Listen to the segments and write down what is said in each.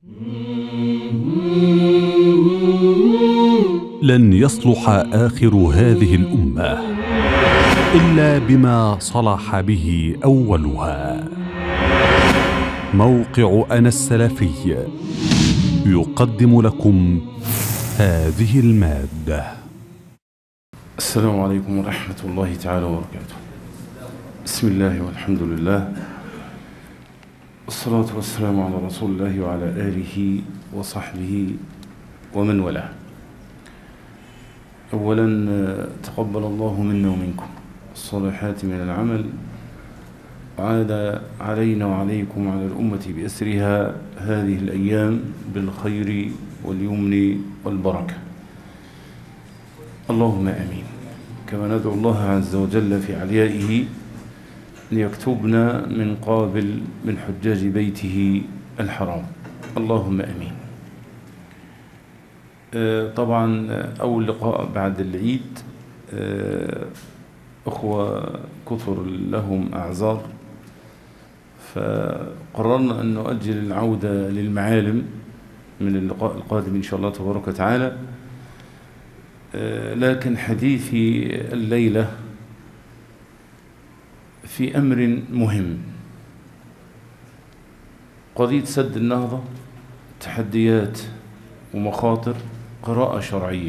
لن يصلح اخر هذه الامه الا بما صلح به اولها موقع انا السلفي يقدم لكم هذه الماده السلام عليكم ورحمة الله تعالى وبركاته بسم الله والحمد لله والصلاة والسلام على رسول الله وعلى آله وصحبه ومن والاه أولا آه، تقبل الله منا ومنكم الصالحات من العمل وعاد علينا وعليكم وعلى الأمة بأسرها هذه الأيام بالخير واليمن والبركة اللهم امين كما ندعو الله عز وجل في عليائه ان يكتبنا من قابل من حجاج بيته الحرام اللهم امين آه، طبعا اول لقاء بعد العيد آه، اخوه كثر لهم اعذار فقررنا ان نؤجل العوده للمعالم من اللقاء القادم ان شاء الله تبارك وتعالى لكن حديثي الليلة في أمر مهم قضية سد النهضة تحديات ومخاطر قراءة شرعية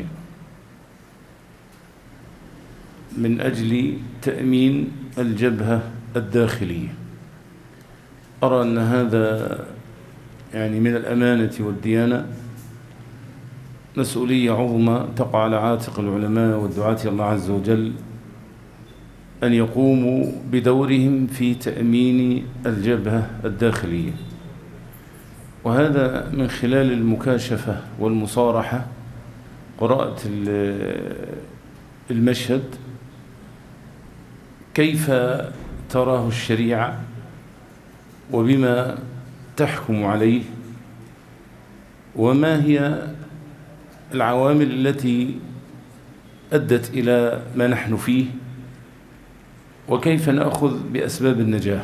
من أجل تأمين الجبهة الداخلية أرى أن هذا يعني من الأمانة والديانة مسؤولية عظمى تقع على عاتق العلماء والدعاة الله عز وجل أن يقوموا بدورهم في تأمين الجبهة الداخلية وهذا من خلال المكاشفة والمصارحة قراءة المشهد كيف تراه الشريعة وبما تحكم عليه وما هي العوامل التي أدت إلى ما نحن فيه وكيف نأخذ بأسباب النجاة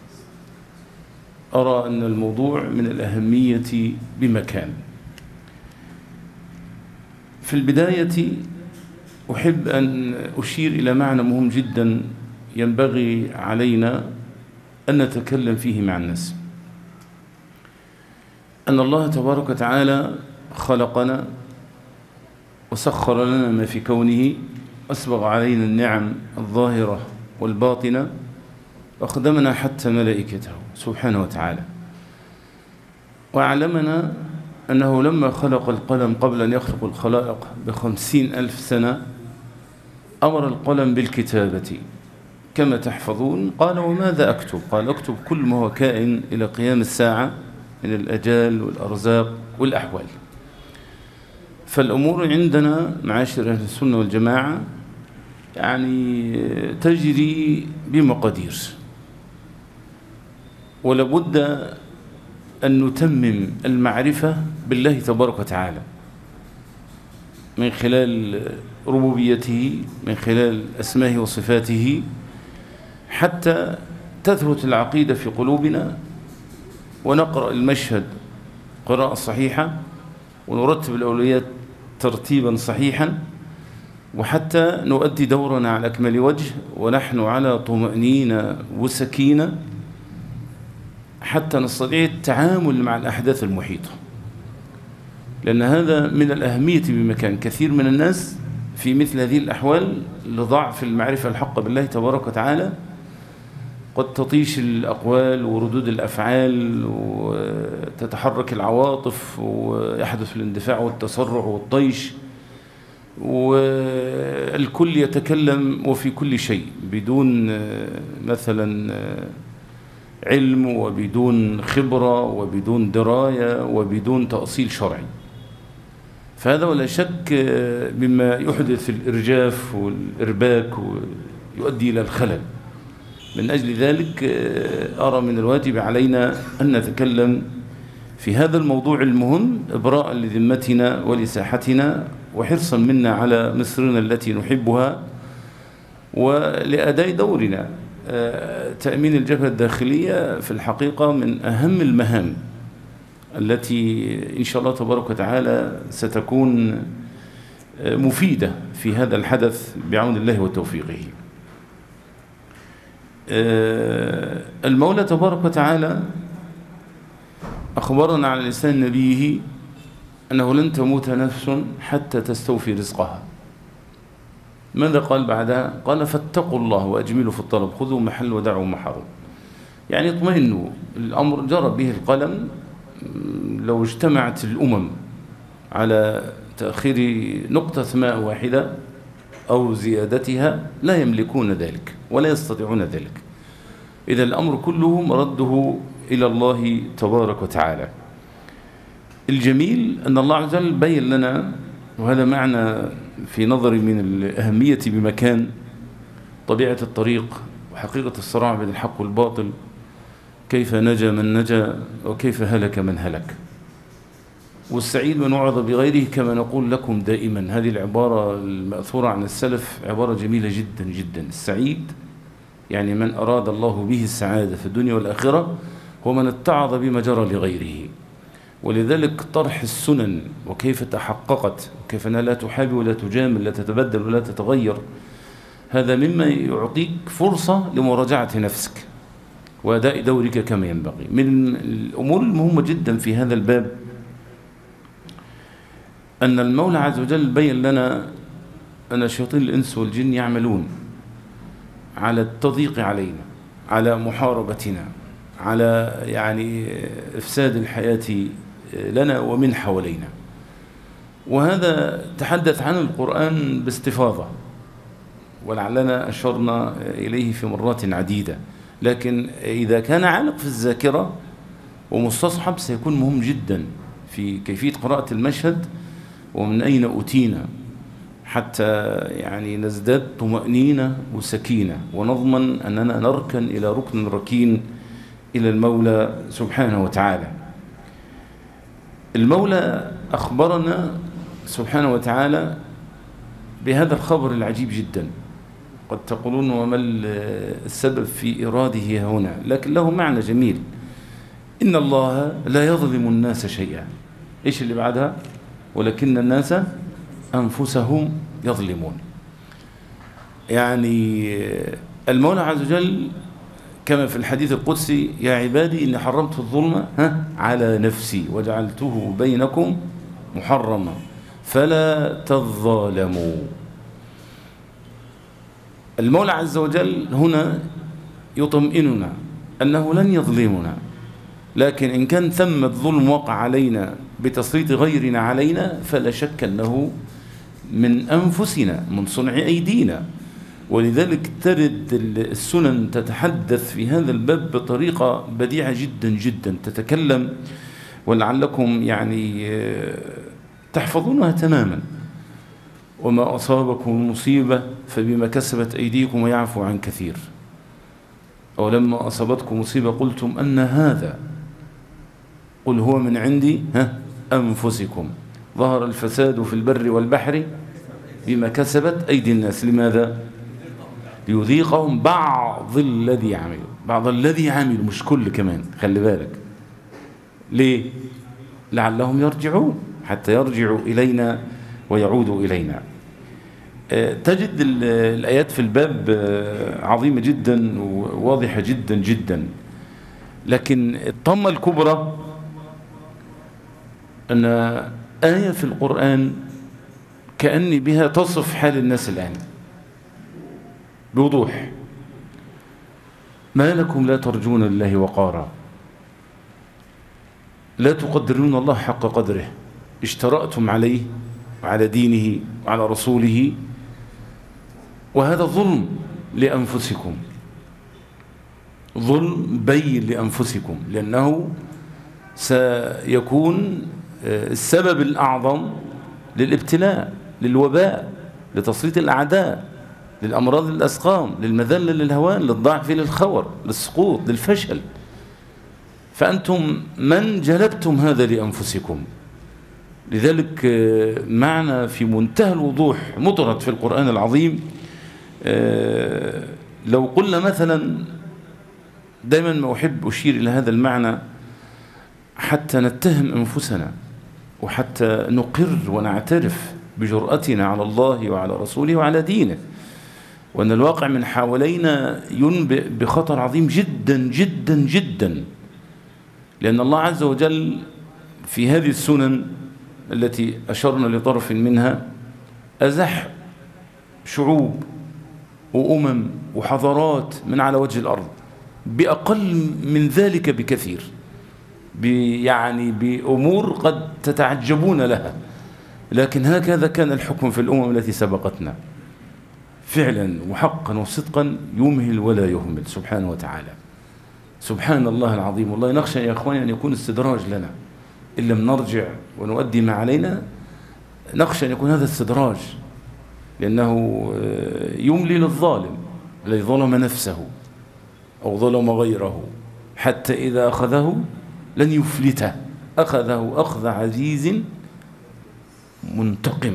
أرى أن الموضوع من الأهمية بمكان في البداية أحب أن أشير إلى معنى مهم جدا ينبغي علينا أن نتكلم فيه مع الناس أن الله تبارك وتعالى خلقنا وسخر لنا ما في كونه أسبغ علينا النعم الظاهرة والباطنة وأخدمنا حتى ملائكته سبحانه وتعالى وأعلمنا أنه لما خلق القلم قبل أن يخلق الخلائق بخمسين ألف سنة أمر القلم بالكتابة كما تحفظون قال وماذا أكتب قال أكتب كل ما هو كائن إلى قيام الساعة من الأجال والأرزاق والأحوال فالأمور عندنا معاشر أهل السنة والجماعة يعني تجري بمقادير ولابد أن نتمم المعرفة بالله تبارك وتعالى من خلال ربوبيته من خلال أسمائه وصفاته حتى تثبت العقيدة في قلوبنا ونقرأ المشهد قراءة صحيحة ونرتب الأولويات ترتيبا صحيحا وحتى نؤدي دورنا على أكمل وجه ونحن على طمأنينة وسكينة حتى نستطيع التعامل مع الأحداث المحيطة لأن هذا من الأهمية بمكان كثير من الناس في مثل هذه الأحوال لضعف المعرفة الحق بالله تبارك وتعالى قد تطيش الأقوال وردود الأفعال وتتحرك العواطف ويحدث الاندفاع والتسرع والطيش والكل يتكلم وفي كل شيء بدون مثلا علم وبدون خبرة وبدون دراية وبدون تأصيل شرعي فهذا ولا شك مما يحدث الإرجاف والإرباك ويؤدي إلى الخلل من أجل ذلك أرى من الواجب علينا أن نتكلم في هذا الموضوع المهم إبراء لذمتنا ولساحتنا وحرصا منا على مصرنا التي نحبها ولأداء دورنا تأمين الجبهة الداخلية في الحقيقة من أهم المهام التي إن شاء الله تبارك وتعالى ستكون مفيدة في هذا الحدث بعون الله وتوفيقه المولى تبارك وتعالى أخبرنا على لسان نبيه أنه لن تموت نفس حتى تستوفي رزقها ماذا قال بعدها قال فاتقوا الله وأجملوا في الطلب خذوا محل ودعوا محرم يعني اطمئنوا الأمر جرى به القلم لو اجتمعت الأمم على تأخير نقطة ماء واحدة أو زيادتها لا يملكون ذلك ولا يستطيعون ذلك إذا الأمر كله مرده إلى الله تبارك وتعالى الجميل أن الله عز وجل بين لنا وهذا معنى في نظري من الأهمية بمكان طبيعة الطريق وحقيقة الصراع بين الحق والباطل كيف نجا من نجا وكيف هلك من هلك والسعيد من وعظ بغيره كما نقول لكم دائما هذه العبارة المأثورة عن السلف عبارة جميلة جدا جدا السعيد يعني من أراد الله به السعادة في الدنيا والآخرة هو من اتعظ بما جرى لغيره ولذلك طرح السنن وكيف تحققت وكيف أنها لا تحابي ولا تجامل لا تتبدل ولا تتغير هذا مما يعطيك فرصة لمراجعة نفسك وأداء دورك كما ينبغي من الأمور المهمة جدا في هذا الباب أن المولى عز وجل بين لنا أن شياطين الإنس والجن يعملون على التضييق علينا على محاربتنا على يعني إفساد الحياة لنا ومن حوالينا وهذا تحدث عنه القرآن باستفاضة ولعلنا أشرنا إليه في مرات عديدة لكن إذا كان عالق في الذاكرة ومستصحب سيكون مهم جدا في كيفية قراءة المشهد ومن أين أتينا حتى يعني نزداد طمأنينة وسكينة ونضمن أننا نركن إلى ركن ركين إلى المولى سبحانه وتعالى المولى أخبرنا سبحانه وتعالى بهذا الخبر العجيب جدا قد تقولون وما السبب في إراده هنا لكن له معنى جميل إن الله لا يظلم الناس شيئا إيش اللي بعدها ولكن الناس أنفسهم يظلمون يعني المولى عز وجل كما في الحديث القدسي يا عبادي إني حرمت الظلم ها على نفسي وجعلته بينكم محرما فلا تظالموا المولى عز وجل هنا يطمئننا أنه لن يظلمنا لكن إن كان ثم الظلم وقع علينا بتسليط غيرنا علينا فلا شك أنه من أنفسنا من صنع أيدينا ولذلك ترد السنن تتحدث في هذا الباب بطريقة بديعة جدا جدا تتكلم ولعلكم يعني تحفظونها تماما وما أصابكم مصيبة فبما كسبت أيديكم ويعفو عن كثير أو لما أصابتكم مصيبة قلتم أن هذا قل هو من عندي ها أنفسكم ظهر الفساد في البر والبحر بما كسبت أيدي الناس لماذا ليذيقهم بعض الذي عملوا بعض الذي عملوا مش كل كمان خلي بالك ليه لعلهم يرجعون حتى يرجعوا إلينا ويعودوا إلينا تجد الآيات في الباب عظيمة جدا وواضحة جدا جدا لكن الطمة الكبرى أن آية في القرآن كأني بها تصف حال الناس الآن بوضوح ما لكم لا ترجون الله وقارا لا تقدرون الله حق قدره اشترأتم عليه وعلى دينه وعلى رسوله وهذا ظلم لأنفسكم ظلم بين لأنفسكم لأنه سيكون السبب الأعظم للابتلاء للوباء لتسليط الأعداء للأمراض للأسقام للمذلة للهوان للضعف للخور للسقوط للفشل فأنتم من جلبتم هذا لأنفسكم لذلك معنى في منتهى الوضوح مطرد في القرآن العظيم لو قلنا مثلا دائما ما أحب أشير إلى هذا المعنى حتى نتهم أنفسنا وحتى نقر ونعترف بجرأتنا على الله وعلى رسوله وعلى دينه وأن الواقع من حوالينا ينبئ بخطر عظيم جدا جدا جدا لأن الله عز وجل في هذه السنن التي أشرنا لطرف منها أزح شعوب وأمم وحضارات من على وجه الأرض بأقل من ذلك بكثير يعني بأمور قد تتعجبون لها لكن هكذا كان الحكم في الأمم التي سبقتنا فعلا وحقا وصدقا يمهل ولا يهمل سبحانه وتعالى سبحان الله العظيم والله نخشى يا أخواني أن يكون استدراج لنا إن لم نرجع ونؤدي ما علينا نخشى أن يكون هذا استدراج لأنه يملي للظالم الذي ظلم نفسه أو ظلم غيره حتى إذا أخذه لن يفلته أخذه أخذ عزيز منتقم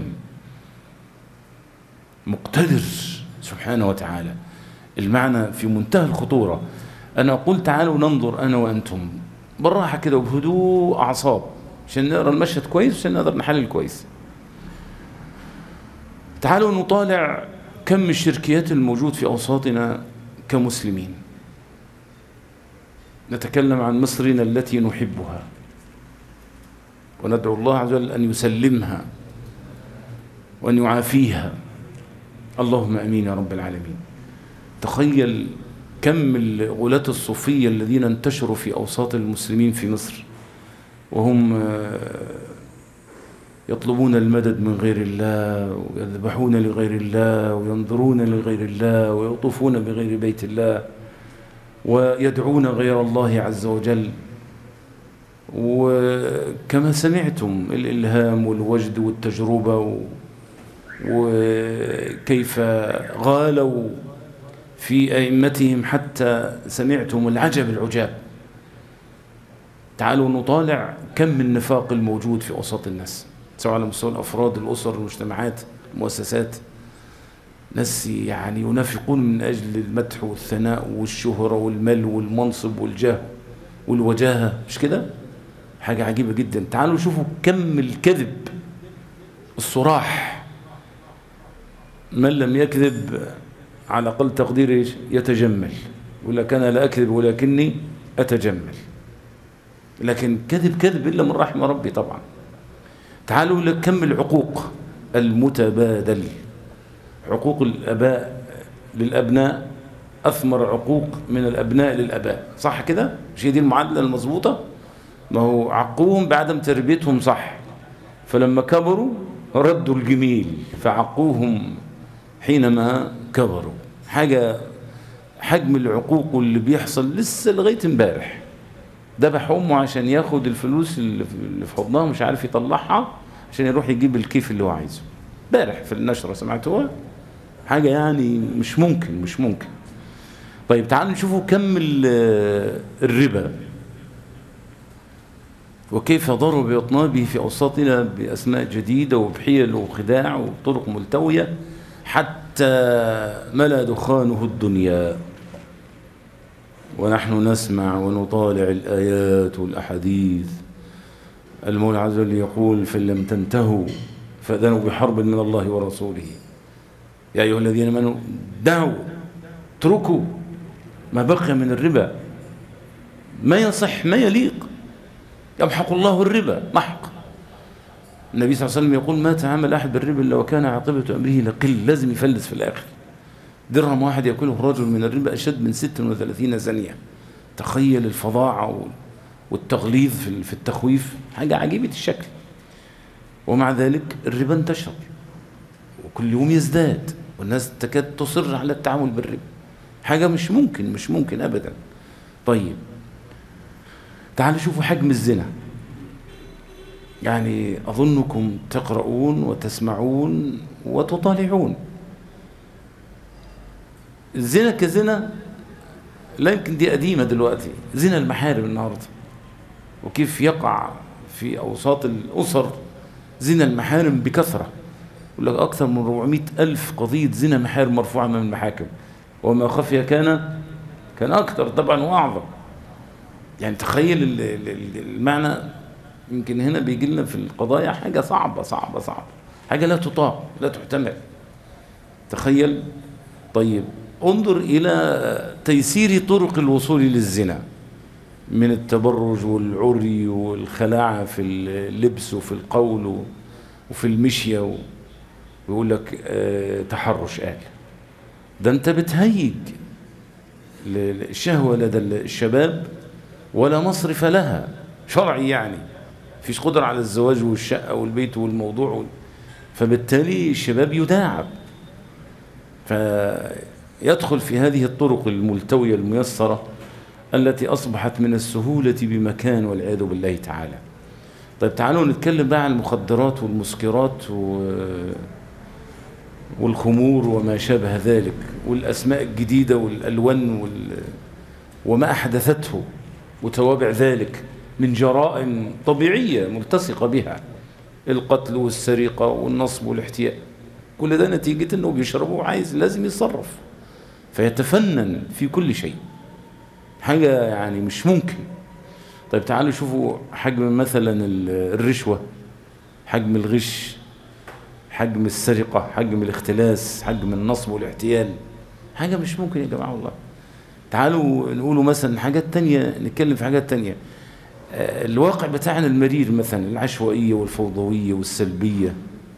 مقتدر سبحانه وتعالى المعنى في منتهى الخطورة أنا أقول تعالوا ننظر أنا وأنتم بالراحة كده وبهدوء أعصاب عشان نقرأ المشهد كويس عشان نقدر نحلل كويس تعالوا نطالع كم الشركيات الموجود في أوساطنا كمسلمين نتكلم عن مصرنا التي نحبها وندعو الله عز وجل أن يسلمها وأن يعافيها اللهم أمين يا رب العالمين تخيل كم الغلاة الصوفية الذين انتشروا في أوساط المسلمين في مصر وهم يطلبون المدد من غير الله ويذبحون لغير الله وينظرون لغير الله ويطوفون بغير بيت الله ويدعون غير الله عز وجل وكما سمعتم الإلهام والوجد والتجربة وكيف غالوا في أئمتهم حتى سمعتم العجب العجاب تعالوا نطالع كم من النفاق الموجود في أوساط الناس سواء على مستوى الأفراد الأسر المجتمعات المؤسسات ناس يعني ينافقون من أجل المدح والثناء والشهرة والمال والمنصب والجاه والوجاهة مش كده حاجة عجيبة جدا تعالوا شوفوا كم الكذب الصراح من لم يكذب على أقل تقدير يتجمل يقول لك أنا لا أكذب ولكني أتجمل لكن كذب كذب إلا من رحم ربي طبعا تعالوا لكم العقوق المتبادل عقوق الأباء للأبناء أثمر عقوق من الأبناء للأباء صح كده؟ مش هي دي المعادلة المظبوطة؟ ما هو عقوهم بعدم تربيتهم صح فلما كبروا ردوا الجميل فعقوهم حينما كبروا حاجة حجم العقوق اللي بيحصل لسه لغاية امبارح ذبح امه عشان ياخد الفلوس اللي في حضنها مش عارف يطلعها عشان يروح يجيب الكيف اللي هو عايزه امبارح في النشرة سمعتوها حاجة يعني مش ممكن مش ممكن طيب تعالوا نشوفوا كم الربا وكيف ضرب بأطنابه في أوساطنا بأسماء جديدة وبحيل وخداع وطرق ملتوية حتى ملا دخانه الدنيا ونحن نسمع ونطالع الآيات والأحاديث المولى عز وجل يقول فإن لم تنتهوا فأذنوا بحرب من الله ورسوله يا أيها الذين آمنوا دعوا اتركوا ما بقي من الربا ما يصح ما يليق يمحق الله الربا محق النبي صلى الله عليه وسلم يقول ما تعامل أحد بالربا إلا وكان عاقبة أمره لقل لازم يفلس في الآخر درهم واحد يأكله رجل من الربا أشد من 36 زنية تخيل الفظاعة والتغليظ في التخويف حاجة عجيبة الشكل ومع ذلك الربا انتشر وكل يوم يزداد والناس تكاد تصر على التعامل بالربا حاجة مش ممكن مش ممكن أبدا طيب تعالوا شوفوا حجم الزنا يعني أظنكم تقرؤون وتسمعون وتطالعون الزنا كزنا لا يمكن دي قديمة دلوقتي زنا المحارم النهاردة وكيف يقع في أوساط الأسر زنا المحارم بكثرة يقول لك أكثر من 400 ألف قضية زنا محارم مرفوعة من المحاكم وما خفي كان كان أكثر طبعا وأعظم يعني تخيل ال- ال- ال- المعنى يمكن هنا بيجي لنا في القضايا حاجة صعبة صعبة صعبة حاجة لا تطاق لا تحتمل تخيل طيب انظر إلى تيسير طرق الوصول للزنا من التبرج والعري والخلاعة في اللبس وفي القول و- وفي المشية و- ويقول لك آه، تحرش آل ده انت بتهيج ل- الشهوة لدى الشباب ولا مصرف لها شرعي يعني فيش قدرة على الزواج والشقة والبيت والموضوع وال... فبالتالي الشباب يداعب فيدخل في هذه الطرق الملتوية الميسرة التي أصبحت من السهولة بمكان والعياذ بالله تعالى طيب تعالوا نتكلم بقى عن المخدرات والمسكرات و... والخمور وما شابه ذلك والأسماء الجديدة والألوان وال... وما أحدثته وتوابع ذلك من جرائم طبيعية ملتصقة بها القتل والسرقة والنصب والاحتيال كل ده نتيجة أنه بيشربه وعايز لازم يتصرف فيتفنن في كل شيء حاجة يعني مش ممكن طيب تعالوا شوفوا حجم مثلا ال- الرشوة حجم الغش حجم السرقة حجم الاختلاس حجم النصب والاحتيال حاجة مش ممكن يا جماعة والله تعالوا نقولوا مثلا حاجات تانية نتكلم في حاجات تانية آه، الواقع بتاعنا المرير مثلا العشوائية والفوضوية والسلبية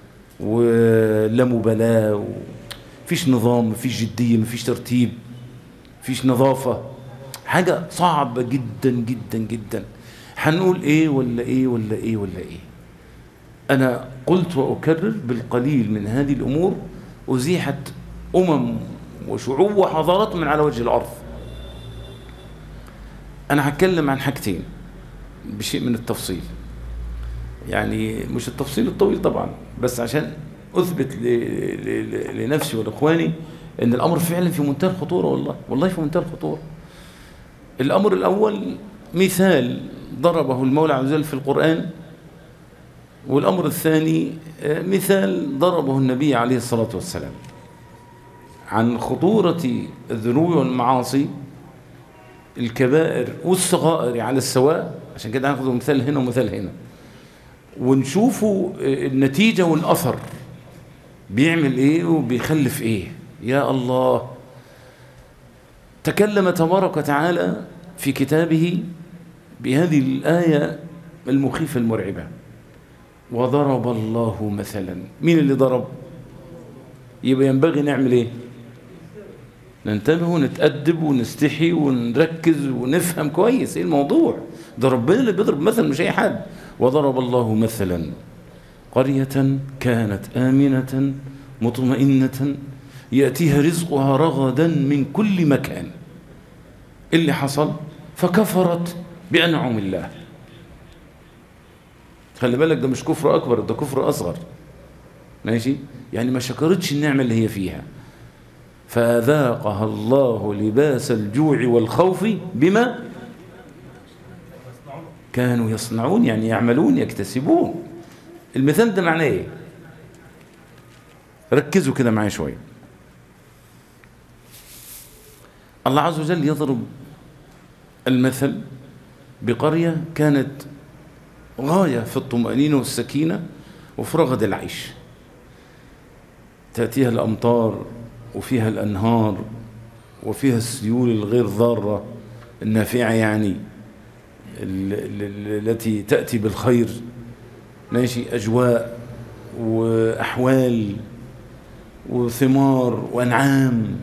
واللامبالاة مفيش نظام مفيش جدية مفيش ترتيب مفيش نظافة حاجة صعبة جدا جدا جدا هنقول ايه ولا ايه ولا ايه ولا ايه انا قلت واكرر بالقليل من هذه الامور ازيحت امم وشعوب وحضارات من على وجه الارض انا هتكلم عن حاجتين بشيء من التفصيل يعني مش التفصيل الطويل طبعا بس عشان اثبت ل- ل- ل- لنفسي ولاخواني ان الامر فعلا في منتهى الخطوره والله والله في منتهى الخطوره الامر الاول مثال ضربه المولى عز وجل في القران والامر الثاني آه، مثال ضربه النبي عليه الصلاه والسلام عن خطوره الذنوب والمعاصي الكبائر والصغائر على السواء عشان كده هناخد مثال هنا ومثال هنا ونشوفوا النتيجة والأثر بيعمل ايه وبيخلف ايه يا الله تكلم تبارك وتعالى في كتابه بهذه الآية المخيفة المرعبة وضرب الله مثلا مين اللي ضرب يبقى ينبغي نعمل ايه ننتبه ونتأدب ونستحي ونركز ونفهم كويس ايه الموضوع ده ربنا اللي بيضرب مثل مش اي حد وضرب الله مثلا قرية كانت آمنة مطمئنة يأتيها رزقها رغدا من كل مكان إيه اللي حصل فكفرت بأنعم الله خلي بالك ده مش كفر أكبر ده كفر أصغر ماشي يعني ما شكرتش النعمة اللي هي فيها فذاقها الله لباس الجوع والخوف بما كانوا يصنعون يعني يعملون يكتسبون المثال ده معناه ايه ركزوا كده معايا شويه الله عز وجل يضرب المثل بقريه كانت غايه في الطمانينه والسكينه وفي رغد العيش تاتيها الامطار وفيها الانهار وفيها السيول الغير ضاره النافعه يعني التي تأتي بالخير ماشي أجواء وأحوال وثمار وأنعام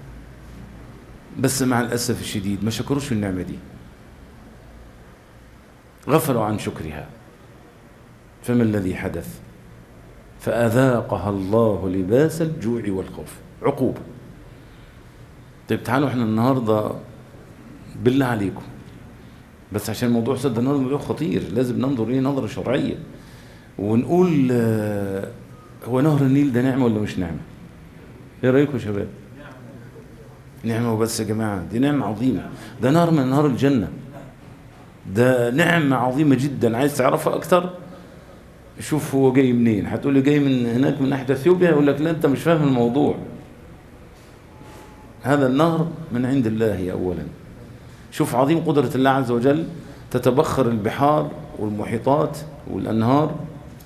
بس مع الأسف الشديد ما شكروش النعمة دي غفلوا عن شكرها فما الذي حدث فأذاقها الله لباس الجوع والخوف عقوبة طيب تعالوا احنا النهاردة بالله عليكم بس عشان موضوع سد النهر موضوع خطير لازم ننظر ليه نظرة شرعية ونقول آه، هو نهر النيل ده نعمة ولا مش نعمة ايه رأيكم يا شباب نعمة وبس يا جماعة دي نعمة عظيمة ده نهر من نهر الجنة ده نعمة عظيمة جدا عايز تعرفها أكتر شوف هو جاي منين هتقول لي جاي من هناك من ناحية اثيوبيا يقول لك لا انت مش فاهم الموضوع هذا النهر من عند الله أولا شوف عظيم قدرة الله عز وجل تتبخر البحار والمحيطات والأنهار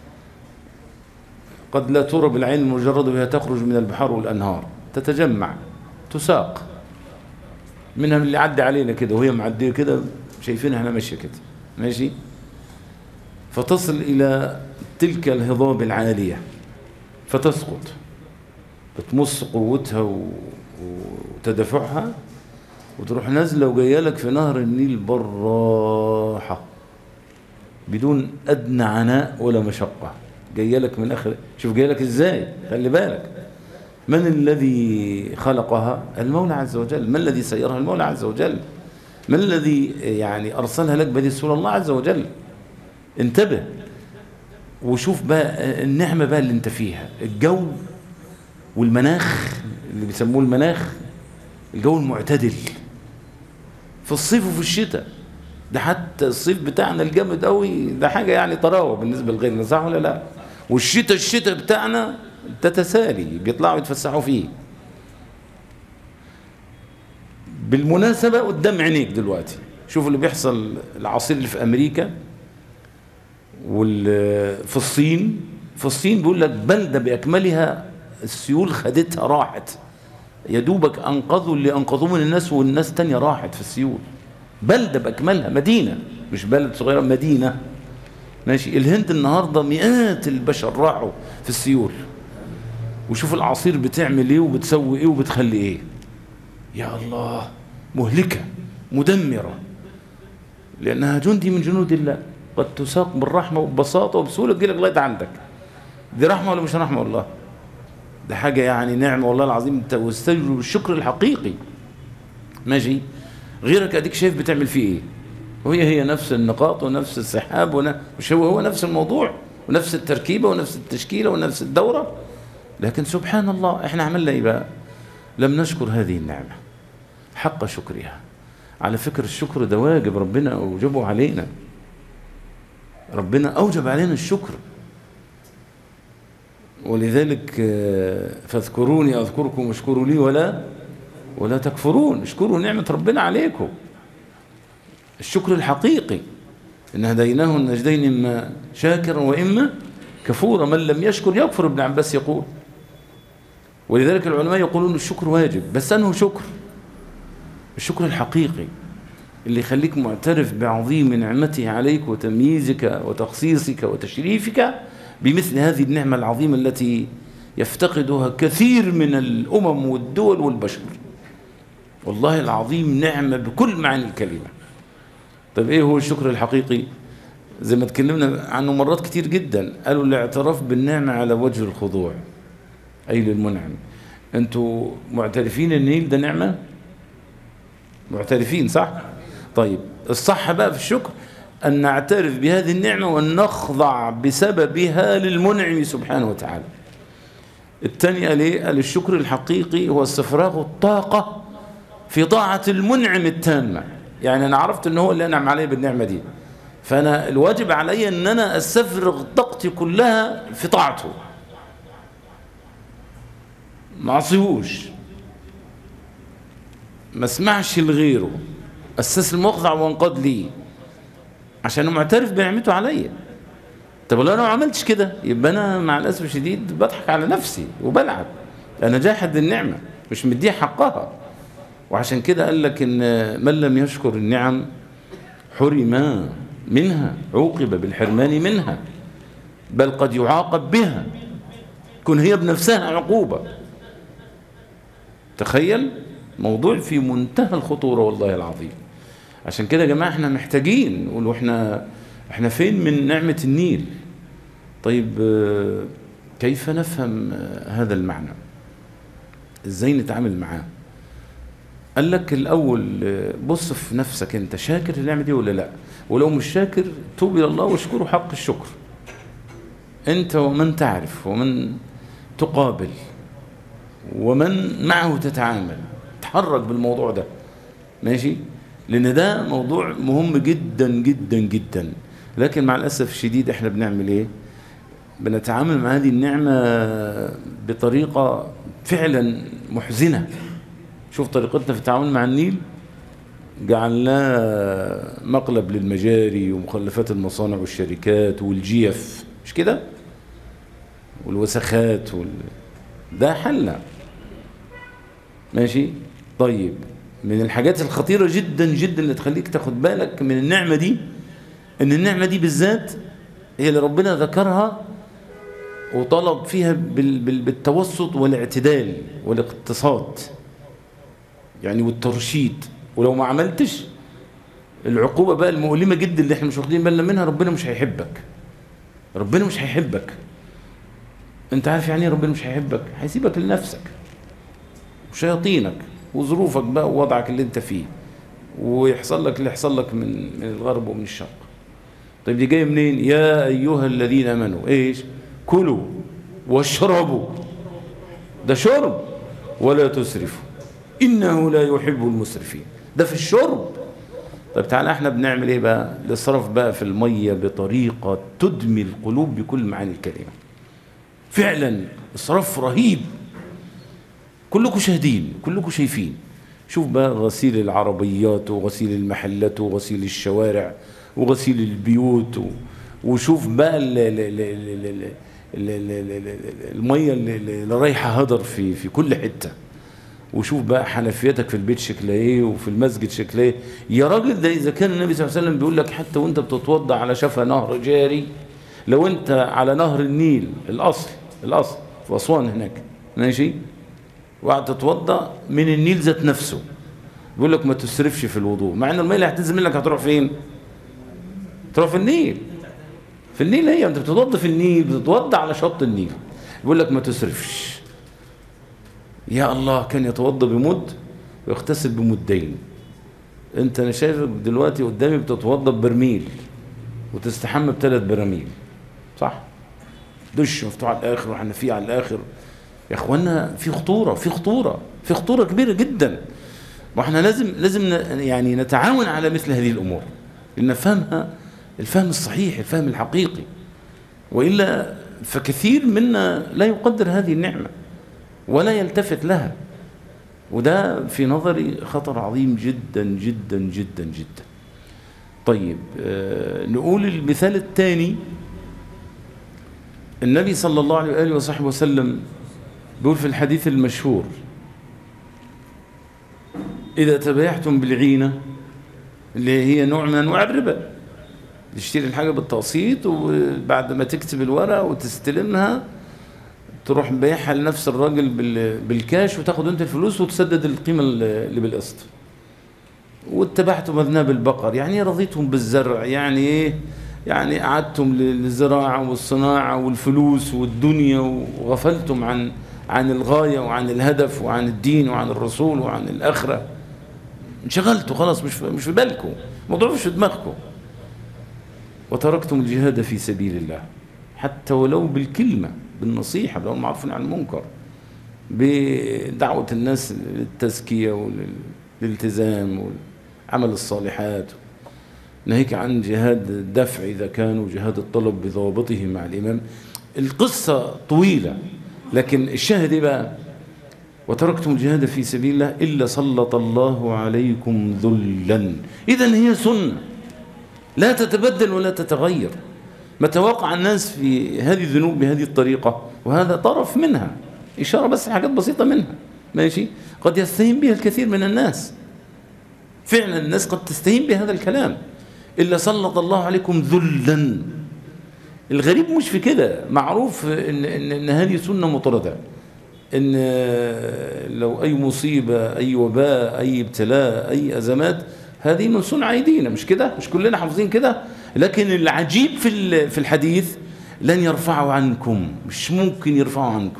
قد لا ترى بالعين المجرد وهي تخرج من البحار والأنهار تتجمع تساق منها من اللي عدى علينا كده وهي معدية كده شايفين احنا ماشية كده ماشي فتصل إلى تلك الهضاب العالية فتسقط بتمص قوتها و- وتدفعها وتروح نازلة وجاية لك في نهر النيل بالراحة بدون أدنى عناء ولا مشقة جاية لك من آخر شوف جاية لك إزاي خلي بالك من الذي خلقها المولى عز وجل من الذي سيرها المولى عز وجل من الذي يعني أرسلها لك بهذه السورة الله عز وجل انتبه وشوف بقى النعمة بقى اللي انت فيها الجو والمناخ اللي بيسموه المناخ الجو المعتدل في الصيف وفي الشتاء ده حتى الصيف بتاعنا الجامد قوي ده حاجة يعني طراوة بالنسبة لغيرنا صح ولا لا والشتاء الشتاء بتاعنا تتسالي بيطلعوا يتفسحوا فيه بالمناسبة قدام عينيك دلوقتي شوف اللي بيحصل العصير اللي في أمريكا وفي الصين في الصين بيقول لك بلدة بأكملها السيول خدتها راحت يا دوبك أنقذوا اللي أنقذوه من الناس والناس تانية راحت في السيول بلدة بأكملها مدينة مش بلد صغيرة مدينة ماشي الهند النهاردة مئات البشر راحوا في السيول وشوف العصير بتعمل ايه وبتسوي ايه وبتخلي ايه يا الله مهلكة مدمرة لأنها جندي من جنود الله قد تساق بالرحمة وببساطة وبسهولة تجيلك لغاية عندك دي رحمة ولا مش رحمة والله ده حاجة يعني نعمة والله العظيم انت واستجروا بالشكر الحقيقي ماشي غيرك اديك شايف بتعمل فيه ايه وهي هي نفس النقاط ونفس السحاب ون... مش هو هو نفس الموضوع ونفس التركيبة ونفس التشكيلة ونفس الدورة لكن سبحان الله احنا عملنا ايه بقى لم نشكر هذه النعمة حق شكرها على فكرة الشكر ده واجب ربنا أوجبه علينا ربنا أوجب علينا الشكر ولذلك آه، فاذكروني أذكركم واشكروا لي ولا ولا تكفرون اشكروا نعمة ربنا عليكم الشكر الحقيقي إن هديناه النجدين إما شاكرا وإما كفورا من لم يشكر يكفر ابن عباس يقول ولذلك العلماء يقولون الشكر واجب بس أنه شكر الشكر الحقيقي اللي يخليك معترف بعظيم نعمته عليك وتمييزك وتخصيصك وتشريفك بمثل هذه النعمة العظيمة التي يفتقدها كثير من الأمم والدول والبشر والله العظيم نعمة بكل معاني الكلمة طيب ايه هو الشكر الحقيقي زي ما اتكلمنا عنه مرات كتير جدا قالوا الاعتراف بالنعمة على وجه الخضوع أي للمنعم انتوا معترفين ان النيل ده نعمة معترفين صح طيب الصح بقى في الشكر أن نعترف بهذه النعمة وأن نخضع بسببها للمنعم سبحانه وتعالى الثانية ليه قال الشكر الحقيقي هو استفراغ الطاقة في طاعة المنعم التامة يعني أنا عرفت أنه هو اللي أنعم علي بالنعمة دي فأنا الواجب علي أن أنا أستفرغ طاقتي كلها في طاعته ما أعصيهوش ما اسمعش لغيره استسلم واخضع وانقاد ليه عشان معترف بنعمته عليا طب لو انا ما عملتش كده يبقى انا مع الاسف الشديد بضحك على نفسي وبلعب انا جاحد النعمه مش مديها حقها وعشان كده قال لك ان من لم يشكر النعم حرم منها عوقب بالحرمان منها بل قد يعاقب بها تكون هي بنفسها عقوبه تخيل موضوع في منتهى الخطورة والله العظيم عشان كده يا جماعة احنا محتاجين نقول احنا احنا فين من نعمة النيل طيب آه، كيف نفهم آه، هذا المعنى ازاي نتعامل معاه قال لك الاول آه، بص في نفسك انت شاكر النعمة دي ولا لا ولو مش شاكر توب الى الله واشكره حق الشكر انت ومن تعرف ومن تقابل ومن معه تتعامل تحرك بالموضوع ده ماشي لان ده موضوع مهم جدا جدا جدا لكن مع الاسف الشديد احنا بنعمل ايه بنتعامل مع هذه النعمه بطريقه فعلا محزنه شوف طريقتنا في التعامل مع النيل جعلناه مقلب للمجاري ومخلفات المصانع والشركات والجيف مش كده والوسخات وال... ده حلنا ماشي طيب من الحاجات الخطيرة جدا جدا اللي تخليك تاخد بالك من النعمة دي ان النعمة دي بالذات هي اللي ربنا ذكرها وطلب فيها بال... بال... بالتوسط والاعتدال والاقتصاد يعني والترشيد ولو ما عملتش العقوبة بقى المؤلمة جدا اللي احنا مش واخدين بالنا منها ربنا مش هيحبك ربنا مش هيحبك انت عارف يعني ايه ربنا مش هيحبك هيسيبك لنفسك وشياطينك وظروفك بقى ووضعك اللي انت فيه ويحصل لك اللي يحصل لك من من الغرب ومن الشرق طيب دي جايه منين يا ايها الذين امنوا ايش كلوا واشربوا ده شرب ولا تسرفوا انه لا يحب المسرفين ده في الشرب طيب تعالى احنا بنعمل ايه بقى الاسراف بقى في الميه بطريقه تدمي القلوب بكل معاني الكلمه فعلا اسراف رهيب كلكم شاهدين كلكم شايفين شوف بقى غسيل العربيات وغسيل المحلات وغسيل الشوارع وغسيل البيوت و... وشوف بقى ال ال ال ال ال ال ال ال ال الميه اللي, اللي رايحه هدر في في كل حته وشوف بقى حنفيتك في البيت شكلها ايه وفي المسجد شكلها ايه يا راجل ده اذا كان النبي صلى الله عليه وسلم بيقول لك حتى وانت بتتوضا على شفا نهر جاري لو انت على نهر النيل الاصل الاصل في اسوان هناك ماشي وقعد تتوضا من النيل ذات نفسه بيقول لك ما تسرفش في الوضوء مع ان الميه اللي هتنزل منك هتروح فين تروح في النيل في النيل هي انت بتتوضا في النيل بتتوضا على شط النيل بيقول لك ما تسرفش يا الله كان يتوضا بمد ويغتسل بمدين انت انا شايفك دلوقتي قدامي بتتوضا ببرميل وتستحمى بثلاث براميل صح دش مفتوح على الاخر وحنفيه على الاخر يا اخوانا في خطوره في خطوره في خطوره كبيره جدا واحنا لازم لازم يعني نتعاون على مثل هذه الامور لنفهمها الفهم الصحيح الفهم الحقيقي والا فكثير منا لا يقدر هذه النعمه ولا يلتفت لها وده في نظري خطر عظيم جدا جدا جدا جدا طيب آه نقول المثال الثاني النبي صلى الله عليه وآله وصحبه وسلم بيقول في الحديث المشهور إذا تبايعتم بالعينة اللي هي نوع من أنواع الربا تشتري الحاجة بالتقسيط وبعد ما تكتب الورقة وتستلمها تروح بيعها لنفس الراجل بالكاش وتاخد انت الفلوس وتسدد القيمة اللي بالقسط واتبعتم أذناب البقر يعني رضيتم بالزرع يعني ايه يعني قعدتم للزراعة والصناعة والفلوس والدنيا وغفلتم عن عن الغاية وعن الهدف وعن الدين وعن الرسول وعن الآخرة انشغلتوا خلاص مش مش في بالكم الموضوع مش في دماغكم وتركتم الجهاد في سبيل الله حتى ولو بالكلمة بالنصيحة بالأمر معروف عن المنكر بدعوة الناس للتزكية والالتزام وعمل الصالحات ناهيك عن جهاد الدفع إذا كان وجهاد الطلب بضوابطه مع الإمام القصة طويلة لكن الشاهد إيه بقى وتركتم الجهاد في سبيل الله إلا سلط الله عليكم ذلا إذا هي سنة لا تتبدل ولا تتغير متى وقع الناس في هذه الذنوب بهذه الطريقة وهذا طرف منها إشارة بس حاجات بسيطة منها ماشي قد يستهين بها الكثير من الناس فعلا الناس قد تستهين بهذا الكلام إلا سلط الله عليكم ذلا الغريب مش في كده معروف إن, إن, إن هذه سنة مطردة إن لو أي مصيبة أي وباء أي ابتلاء أي أزمات هذه من صنع أيدينا مش كده مش كلنا حافظين كده لكن العجيب في في الحديث لن يرفعوا عنكم مش ممكن يرفعوا عنكم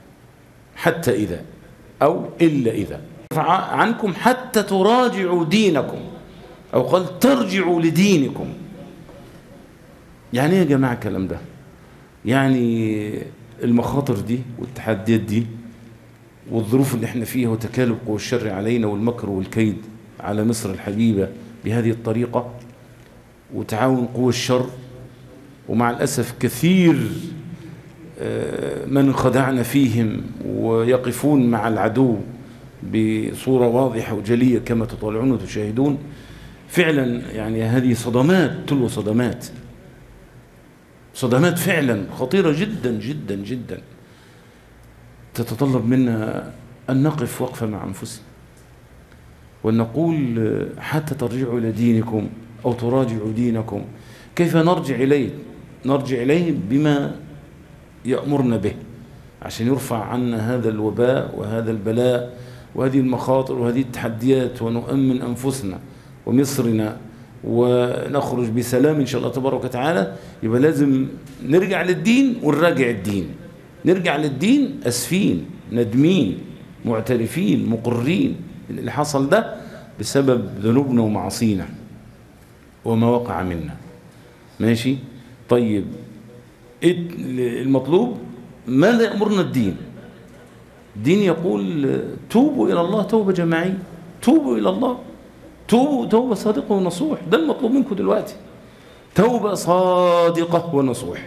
حتى إذا أو إلا إذا يرفع عنكم حتى تراجعوا دينكم أو قال ترجعوا لدينكم يعني ايه يا جماعة الكلام ده يعني المخاطر دي والتحديات دي والظروف اللي احنا فيها وتكالب قوى الشر علينا والمكر والكيد على مصر الحبيبة بهذه الطريقة وتعاون قوى الشر ومع الأسف كثير من خدعنا فيهم ويقفون مع العدو بصورة واضحة وجلية كما تطالعون وتشاهدون فعلا يعني هذه صدمات تلو صدمات صدمات فعلا خطيرة جدا جدا جدا تتطلب منا أن نقف وقفة مع أنفسنا وأن نقول حتى ترجعوا إلى دينكم أو تراجعوا دينكم كيف نرجع إليه نرجع إليه بما يأمرنا به عشان يرفع عنا هذا الوباء وهذا البلاء وهذه المخاطر وهذه التحديات ونؤمن أنفسنا ومصرنا ونخرج بسلام إن شاء الله تبارك وتعالى يبقى لازم نرجع للدين ونراجع الدين نرجع للدين أسفين ندمين معترفين مقرين اللي حصل ده بسبب ذنوبنا ومعاصينا وما وقع منا ماشي طيب إيه المطلوب ماذا يأمرنا الدين الدين يقول توبوا إلى الله توبة جماعية توبوا إلى الله توبوا توبة صادقة ونصوح ده المطلوب منكم دلوقتي توبة صادقة ونصوح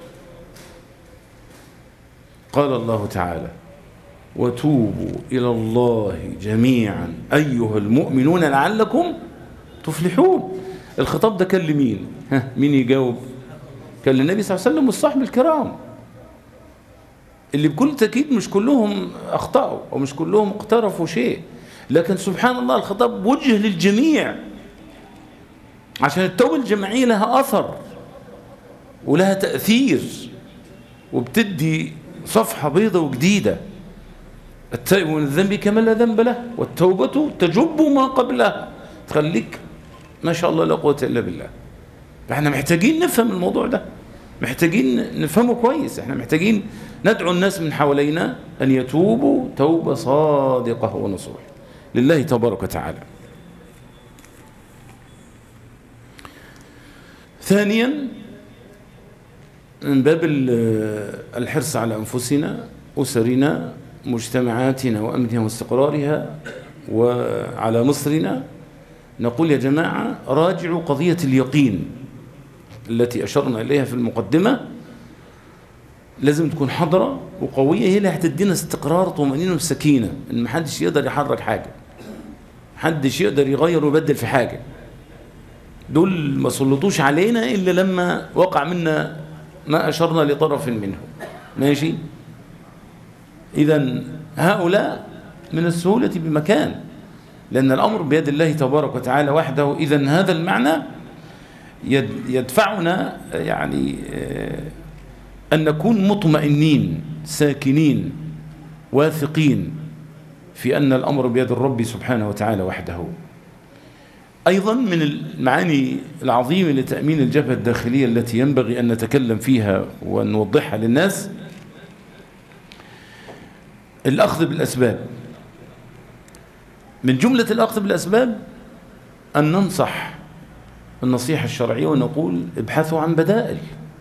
قال الله تعالى وتوبوا إلى الله جميعا أيها المؤمنون لعلكم تفلحون الخطاب ده كان لمين ها مين يجاوب كان للنبي صلى الله عليه وسلم والصحب الكرام اللي بكل تأكيد مش كلهم أخطأوا أو مش كلهم اقترفوا شيء لكن سبحان الله الخطاب وجه للجميع عشان التوبة الجماعية لها أثر ولها تأثير وبتدي صفحة بيضة وجديدة التائب من الذنب كما لا ذنب له والتوبة تجب ما قبلها تخليك ما شاء الله لا قوة إلا بالله احنا محتاجين نفهم الموضوع ده محتاجين نفهمه كويس احنا محتاجين ندعو الناس من حوالينا أن يتوبوا توبة صادقة ونصوح لله تبارك وتعالى ثانيا من باب الحرص على أنفسنا أسرنا مجتمعاتنا وأمنها واستقرارها وعلى مصرنا نقول يا جماعة راجعوا قضية اليقين التي أشرنا إليها في المقدمة لازم تكون حضرة وقوية هي اللي هتدينا استقرار طمأنينة وسكينة إن محدش يقدر يحرك حاجة محدش يقدر يغير ويبدل في حاجة دول ما سلطوش علينا إلا لما وقع منا ما أشرنا لطرف منهم ماشي إذا هؤلاء من السهولة بمكان لأن الأمر بيد الله تبارك وتعالى وحده إذا هذا المعنى يدفعنا يعني أن نكون مطمئنين ساكنين واثقين في أن الأمر بيد الرب سبحانه وتعالى وحده أيضا من المعاني العظيمة لتأمين الجبهة الداخلية التي ينبغي أن نتكلم فيها ونوضحها للناس الأخذ بالأسباب من جملة الأخذ بالأسباب أن ننصح النصيحة الشرعية ونقول ابحثوا عن بدائل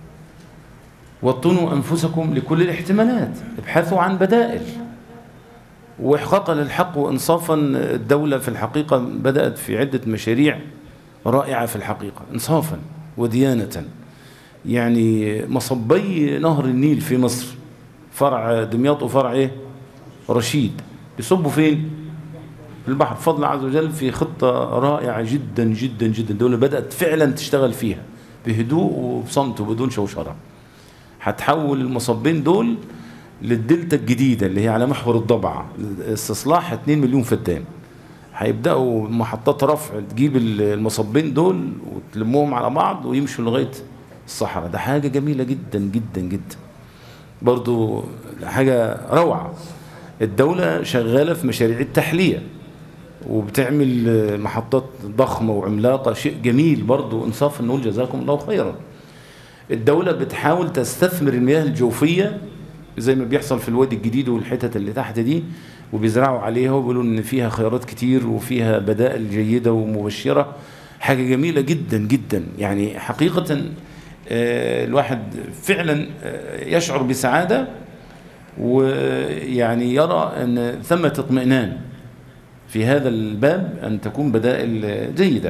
وطنوا أنفسكم لكل الاحتمالات ابحثوا عن بدائل وإحقاقا للحق وإنصافا الدولة في الحقيقة بدأت في عدة مشاريع رائعة في الحقيقة إنصافا وديانة يعني مصبي نهر النيل في مصر فرع دمياط وفرع إيه؟ رشيد يصبوا فين؟ في البحر بفضل عز وجل في خطة رائعة جدا جدا جدا الدولة بدأت فعلا تشتغل فيها بهدوء وبصمت وبدون شوشرة هتحول المصبين دول للدلتا الجديدة اللي هي على محور الضبعة استصلاح 2 مليون فدان هيبدأوا محطات رفع تجيب المصبين دول وتلمهم على بعض ويمشوا لغاية الصحراء ده حاجة جميلة جدا جدا جدا برضو حاجة روعة الدولة شغالة في مشاريع التحلية وبتعمل محطات ضخمة وعملاقة شيء جميل برضو انصاف نقول جزاكم الله خيرا الدولة بتحاول تستثمر المياه الجوفية زي ما بيحصل في الوادي الجديد والحتت اللي تحت دي وبيزرعوا عليها وبيقولوا ان فيها خيارات كتير وفيها بدائل جيدة ومبشرة حاجة جميلة جدا جدا يعني حقيقة الواحد فعلا يشعر بسعادة ويعني يرى أن ثمة اطمئنان في هذا الباب أن تكون بدائل جيدة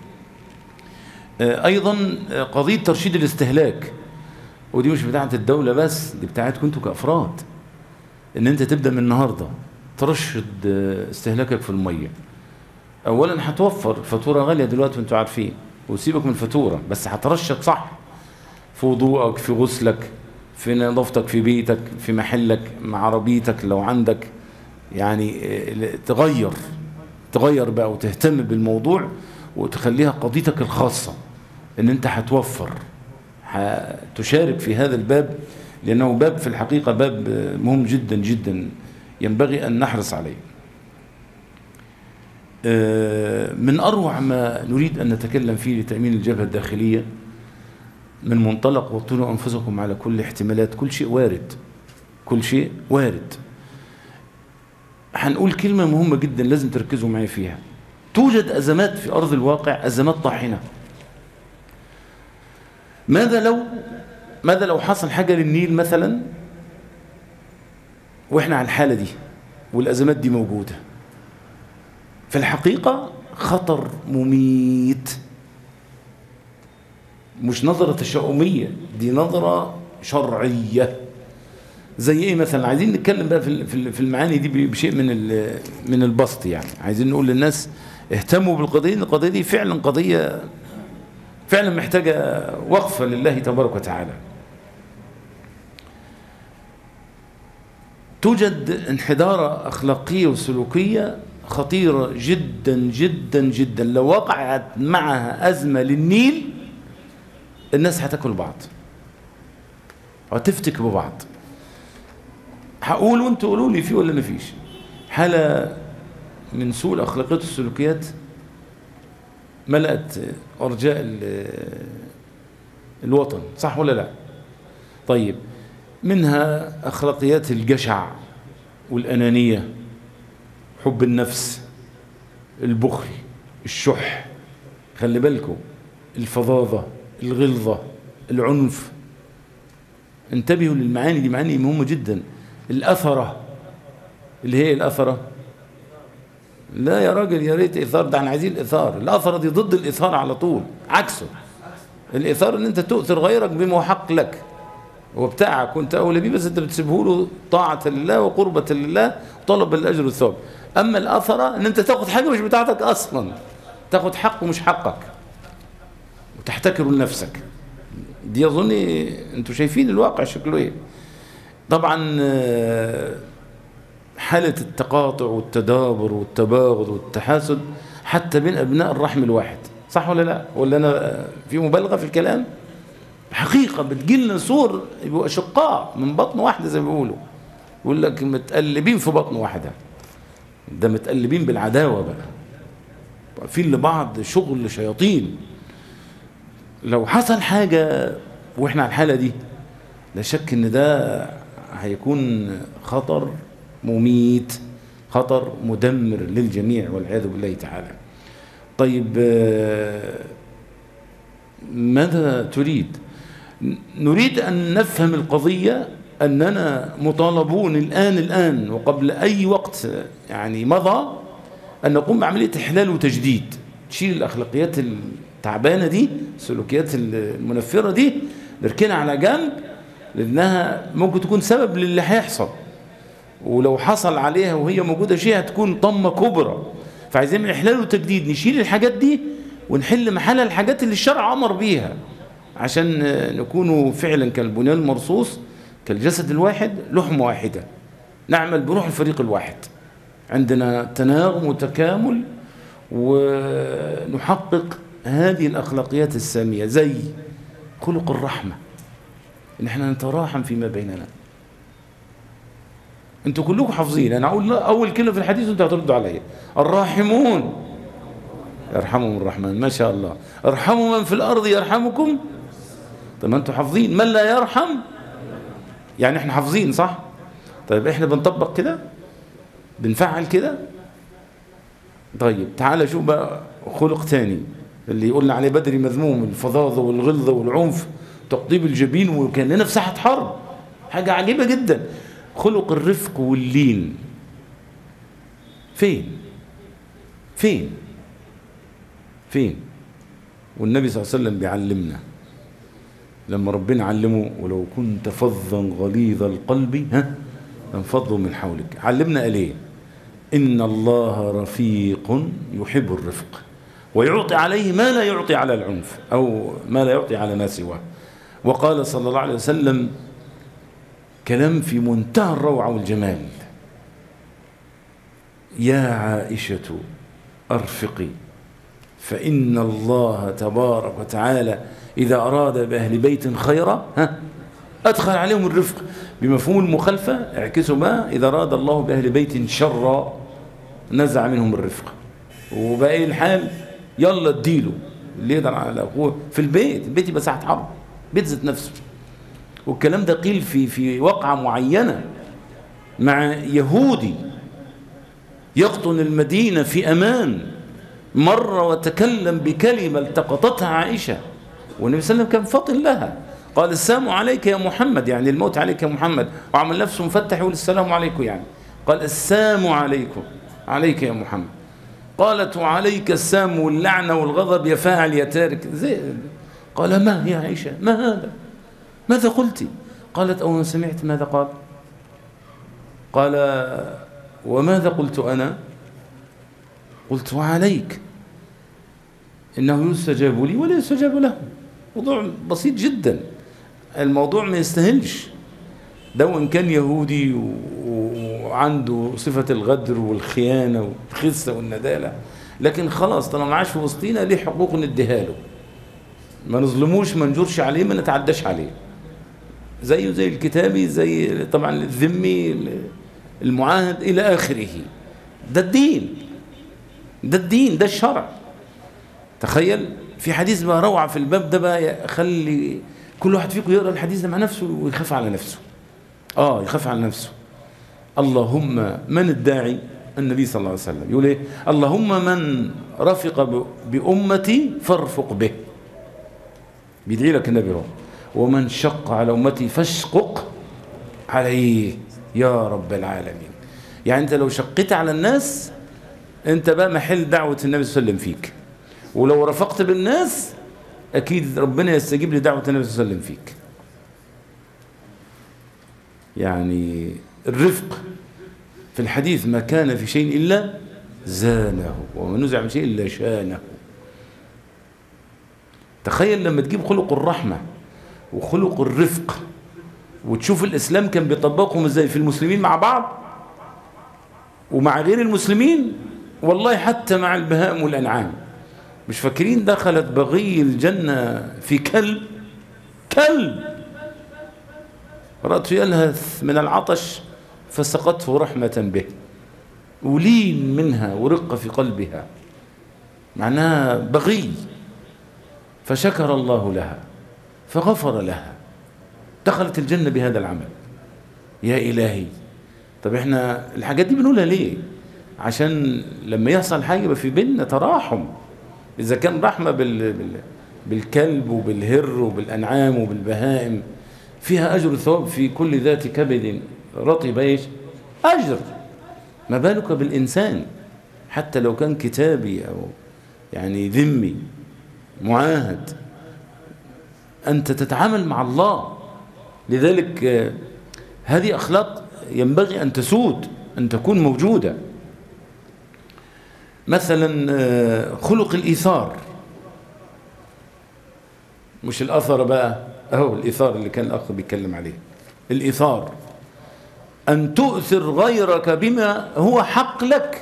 أيضا قضية ترشيد الاستهلاك ودي مش بتاعت الدولة بس دي بتاعتكم انتوا كأفراد ان انت تبدأ من النهاردة ترشد استهلاكك في المية اولا هتوفر الفاتورة غالية دلوقتي وانتوا عارفين وسيبك من الفاتورة بس هترشد صح في وضوءك في غسلك في نظافتك في بيتك في محلك مع عربيتك لو عندك يعني تغير تغير بقى وتهتم بالموضوع وتخليها قضيتك الخاصة ان انت هتوفر هتشارك في هذا الباب لانه باب في الحقيقة باب مهم جدا جدا ينبغي ان نحرص عليه من اروع ما نريد ان نتكلم فيه لتأمين الجبهة الداخلية من منطلق وطنوا أنفسكم على كل احتمالات كل شيء وارد كل شيء وارد هنقول كلمة مهمة جدا لازم تركزوا معي فيها توجد أزمات في أرض الواقع أزمات طاحنة ماذا لو ماذا لو حصل حاجة للنيل مثلا وإحنا على الحالة دي والأزمات دي موجودة في الحقيقة خطر مميت مش نظرة تشاؤمية دي نظرة شرعية زي ايه مثلا عايزين نتكلم بقى في في المعاني دي بشيء من من البسط يعني عايزين نقول للناس اهتموا بالقضية ان القضية دي فعلا قضية فعلا محتاجة وقفة لله تبارك وتعالى توجد انحدارة أخلاقية وسلوكية خطيرة جدا جدا جدا لو وقعت معها أزمة للنيل الناس هتاكل بعض وهتفتك ببعض هقول وانتوا قولوا لي فيه ولا ما فيش حالة من سوء الأخلاقيات والسلوكيات ملأت أرجاء الوطن صح ولا لا طيب منها أخلاقيات الجشع والأنانية حب النفس البخل الشح خلي بالكم الفظاظة الغلظة العنف انتبهوا للمعاني دي معاني مهمة جدا الأثرة اللي هي الأثرة لا يا راجل يا ريت إثار ده احنا عايزين الإثار الأثرة دي ضد الإثار على طول عكسه الإثار ان انت تؤثر غيرك بما هو حق لك هو بتاعك وانت أولى بيه بس انت بتسيبه له طاعة لله وقربة لله وطلب الأجر والثواب أما الأثرة ان انت تاخد حاجة مش بتاعتك أصلا تاخد حق ومش حقك وتحتكر لنفسك دي أظن انتوا شايفين الواقع شكله ايه طبعا حالة التقاطع والتدابر والتباغض والتحاسد حتى بين أبناء الرحم الواحد صح ولا لا ولا أنا في مبالغة في الكلام حقيقة بتجيلنا صور يبقوا أشقاء من بطن واحدة زي ما بيقولوا يقول لك متقلبين في بطن واحدة ده متقلبين بالعداوة بقى في لبعض شغل شياطين لو حصل حاجة واحنا على الحالة دي لا شك ان ده هيكون خطر مميت خطر مدمر للجميع والعياذ بالله تعالى طيب ماذا تريد نريد أن نفهم القضية أننا مطالبون الآن الآن وقبل أي وقت يعني مضى أن نقوم بعملية إحلال وتجديد تشيل الأخلاقيات التعبانة دي السلوكيات المنفرة دي نركنها على جنب لأنها ممكن تكون سبب للي هيحصل ولو حصل عليها وهي موجودة شيء هتكون طمة كبرى فعايزين من إحلال وتجديد نشيل الحاجات دي ونحل محلها الحاجات اللي الشرع أمر بيها عشان نكونوا فعلا كالبنيان المرصوص كالجسد الواحد لحمة واحدة نعمل بروح الفريق الواحد عندنا تناغم وتكامل ونحقق هذه الأخلاقيات السامية زي خلق الرحمة إن احنا نتراحم فيما بيننا انتوا كلكم حافظين انا اقول اول كلمه في الحديث وانتوا هتردوا عليا الراحمون يرحمهم الرحمن ما شاء الله ارحموا من في الارض يرحمكم طب ما انتوا حافظين من لا يرحم يعني احنا حافظين صح طيب احنا بنطبق كده بنفعل كده طيب تعال شوف بقى خلق تاني اللي يقولنا عليه بدري مذموم الفظاظه والغلظه والعنف تقطيب الجبين وكاننا في ساحه حرب حاجه عجيبه جدا خلق الرفق واللين فين فين فين والنبي صلى الله عليه وسلم بيعلمنا لما ربنا علمه ولو كنت فظا غليظ القلب ها انفضوا من حولك علمنا قال ايه إن الله رفيق يحب الرفق ويعطي عليه ما لا يعطي على العنف أو ما لا يعطي على ما سواه وقال صلى الله عليه وسلم كلام في منتهى الروعة والجمال يا عائشة أرفقي فإن الله تبارك وتعالى إذا أراد بأهل بيت خيرا ها أدخل عليهم الرفق بمفهوم المخالفة اعكسوا ما إذا أراد الله بأهل بيت شرا نزع منهم الرفق وباقي الحال يلا اديله اللي يقدر على أخوه في البيت البيت يبقى ساعة حرب بيت ذات نفسه والكلام ده قيل في في واقعة معينة مع يهودي يقطن المدينة في أمان مر وتكلم بكلمة التقطتها عائشة والنبي صلى الله عليه وسلم كان فاطن لها قال السلام عليك يا محمد يعني الموت عليك يا محمد وعمل نفسه مفتح يقول السلام عليكم يعني قال السلام عليكم عليك يا محمد قالت وعليك السام واللعنة والغضب يا فاعل يا تارك زي قال ما يا عائشة ما هذا ماذا قلت قالت أو سمعت ماذا قال قال وماذا قلت أنا قلت وعليك إنه يستجاب لي ولا يستجاب له موضوع بسيط جدا الموضوع ما يستاهلش ده وإن كان يهودي وعنده صفة الغدر والخيانة والخسة والندالة لكن خلاص طالما عاش في وسطينا ليه حقوق نديها له ما نظلموش ما نجرش عليه ما نتعداش عليه زيه زي الكتابي زي طبعا الذمي المعاهد إلى آخره ده الدين ده الدين ده الشرع تخيل في حديث بقى روعة في الباب ده بقى خلي كل واحد فيكم يقرأ الحديث ده مع نفسه ويخاف على نفسه آه يخاف على نفسه اللهم من الداعي النبي صلى الله عليه وسلم يقول ايه اللهم من رفق بأمتي فارفق به بيدعي لك النبي روح ومن شق على أمتي فاشقق عليه يا رب العالمين يعني انت لو شقيت على الناس انت بقى محل دعوة النبي صلى الله عليه وسلم فيك ولو رفقت بالناس اكيد ربنا يستجيب لدعوة النبي صلى الله عليه وسلم فيك يعني الرفق في الحديث ما كان في شيء إلا زانه وما نزع من شيء إلا شانه تخيل لما تجيب خلق الرحمة وخلق الرفق وتشوف الإسلام كان بيطبقهم ازاي في المسلمين مع بعض ومع غير المسلمين والله حتى مع البهائم والأنعام مش فاكرين دخلت بغي الجنة في كلب كلب رأته يلهث من العطش فسقته رحمة به ولين منها ورقة في قلبها معناها بغي فشكر الله لها فغفر لها دخلت الجنة بهذا العمل يا إلهي طب احنا الحاجات دي بنقولها ليه عشان لما يحصل حاجة يبقى في بيننا تراحم إذا كان رحمة بال... بال... بالكلب وبالهر وبالأنعام وبالبهائم فيها أجر ثواب في كل ذات كبد رطب ايش أجر ما بالك بالإنسان حتى لو كان كتابي أو يعني ذمي معاهد أنت تتعامل مع الله لذلك هذه أخلاق ينبغي أن تسود أن تكون موجودة مثلا خلق الإيثار مش الأثر بقى أهو الإيثار اللي كان الأخ بيتكلم عليه الإيثار أن تؤثر غيرك بما هو حق لك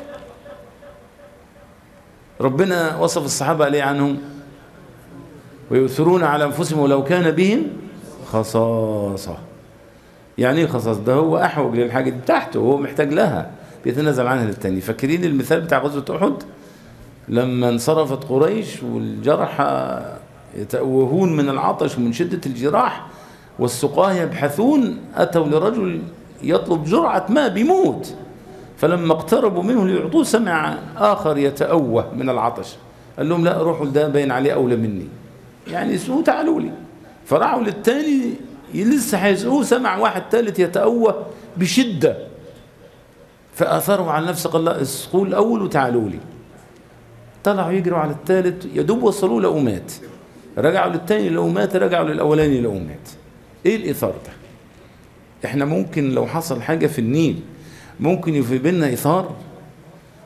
ربنا وصف الصحابة عليه عنهم ويؤثرون على أنفسهم ولو كان بهم خصاصة يعني ايه خصاصة ده هو أحوج للحاجة دي بتاعته وهو محتاج لها بيتنازل عنها للتاني فاكرين المثال بتاع غزوة أحد لما انصرفت قريش والجرحى يتأوهون من العطش ومن شدة الجراح والسقاه يبحثون أتوا لرجل يطلب جرعة ماء بيموت فلما اقتربوا منه ليعطوه سمع آخر يتأوه من العطش قال لهم لا روحوا ده باين عليه أولى مني يعني اسقوه تعالوا لي فراحوا للتاني لسه هيسقوه سمع واحد ثالث يتأوه بشدة فأثروا على نفسه قال لا اسقوه الأول وتعالوا لي طلعوا يجروا على الثالث يدوب وصلوه لقوا مات رجعوا للتاني لقوا مات رجعوا للأولاني لقوا مات ايه الإثار ده احنا ممكن لو حصل حاجة في النيل ممكن يفي بينا إثار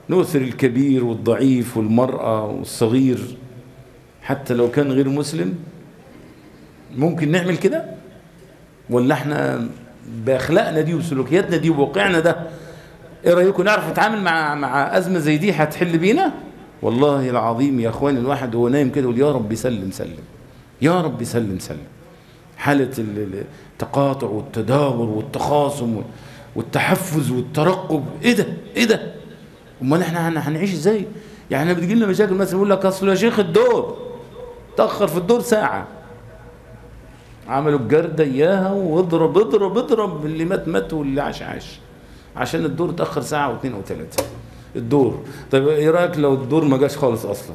نؤثر الكبير والضعيف والمرأة والصغير حتى لو كان غير مسلم ممكن نعمل كده ولا احنا باخلاقنا دي وسلوكياتنا دي وواقعنا ده ايه رايكم نعرف نتعامل مع مع ازمه زي دي هتحل بينا والله العظيم يا اخواني الواحد وهو نايم كده يقول يا رب سلم سلم يا رب سلم سلم حاله التقاطع والتدابر والتخاصم والتحفز والترقب ايه ده ايه ده امال احنا هنعيش ازاي يعني بتجي لنا مشاكل مثلا يقول لك اصل يا شيخ الدور تاخر في الدور ساعه عملوا الجردة إياها واضرب اضرب اضرب اللي مات مات واللي عاش عاش عشان الدور تأخر ساعة واثنين أو ثلاثة الدور طيب إيه رأيك لو الدور ما جاش خالص أصلا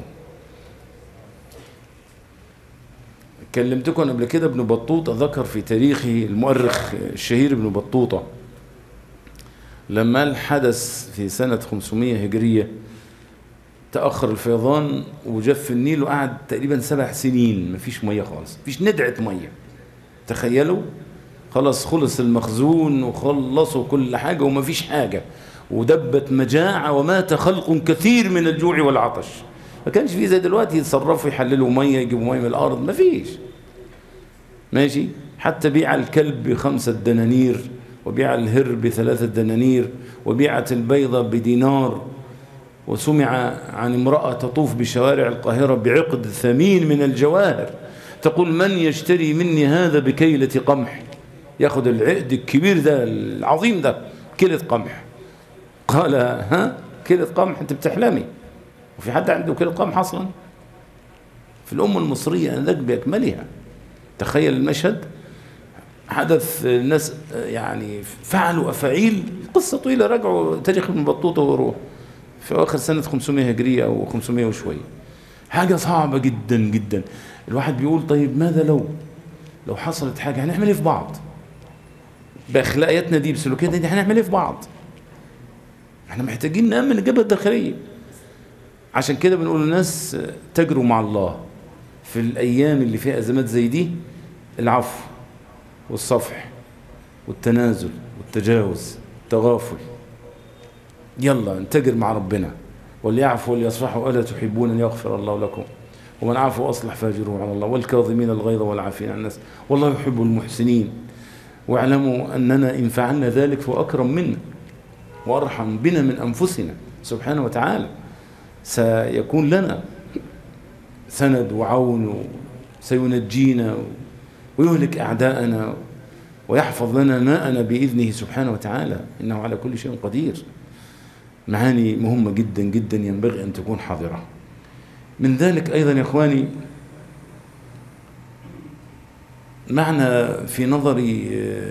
كلمتكم قبل كده ابن بطوطة ذكر في تاريخه المؤرخ الشهير ابن بطوطة لما الحدث في سنة 500 هجرية تأخر الفيضان وجف النيل وقعد تقريبا سبع سنين مفيش مية خالص مفيش ندعة مية تخيلوا خلاص خلص المخزون وخلصوا كل حاجة ومفيش حاجة ودبت مجاعة ومات خلق كثير من الجوع والعطش ما كانش فيه زي دلوقتي يتصرفوا يحللوا مية يجيبوا مية من الأرض مفيش ماشي حتى بيع الكلب بخمسة دنانير وبيع الهر بثلاثة دنانير وبيعت البيضة بدينار وسمع عن امرأة تطوف بشوارع القاهرة بعقد ثمين من الجواهر تقول من يشتري مني هذا بكيلة قمح ياخذ العقد الكبير ده العظيم ده كيلة قمح قال ها كيلة قمح انت بتحلمي وفي حد عنده كيلة قمح اصلا في الأمة المصرية ذاك بأكملها تخيل المشهد حدث الناس يعني فعلوا أفاعيل قصة طويلة رجعوا تاريخ ابن بطوطة وروح في آخر سنة 500 هجرية أو 500 وشوية حاجة صعبة جدا جدا الواحد بيقول طيب ماذا لو لو حصلت حاجة هنعمل ايه في بعض بأخلاقياتنا دي بسلوكياتنا دي هنعمل ايه في بعض احنا محتاجين نأمن الجبهة الداخلية عشان كده بنقول للناس تجروا مع الله في الأيام اللي فيها أزمات زي دي العفو والصفح والتنازل والتجاوز التغافل يلا انتجر مع ربنا وليعفوا وليصفحوا ألا تحبون أن يغفر الله لكم ومن عفوا وأصلح فاجره على الله والكاظمين الغيظ والعافين عن الناس والله يحب المحسنين واعلموا أننا إن فعلنا ذلك فهو أكرم منا وأرحم بنا من أنفسنا سبحانه وتعالى سيكون لنا سند وعون سينجينا ويهلك أعداءنا ويحفظ لنا ماءنا بإذنه سبحانه وتعالى إنه على كل شيء قدير معاني مهمة جدا جدا ينبغي أن تكون حاضرة من ذلك أيضا يا إخواني معنى في نظري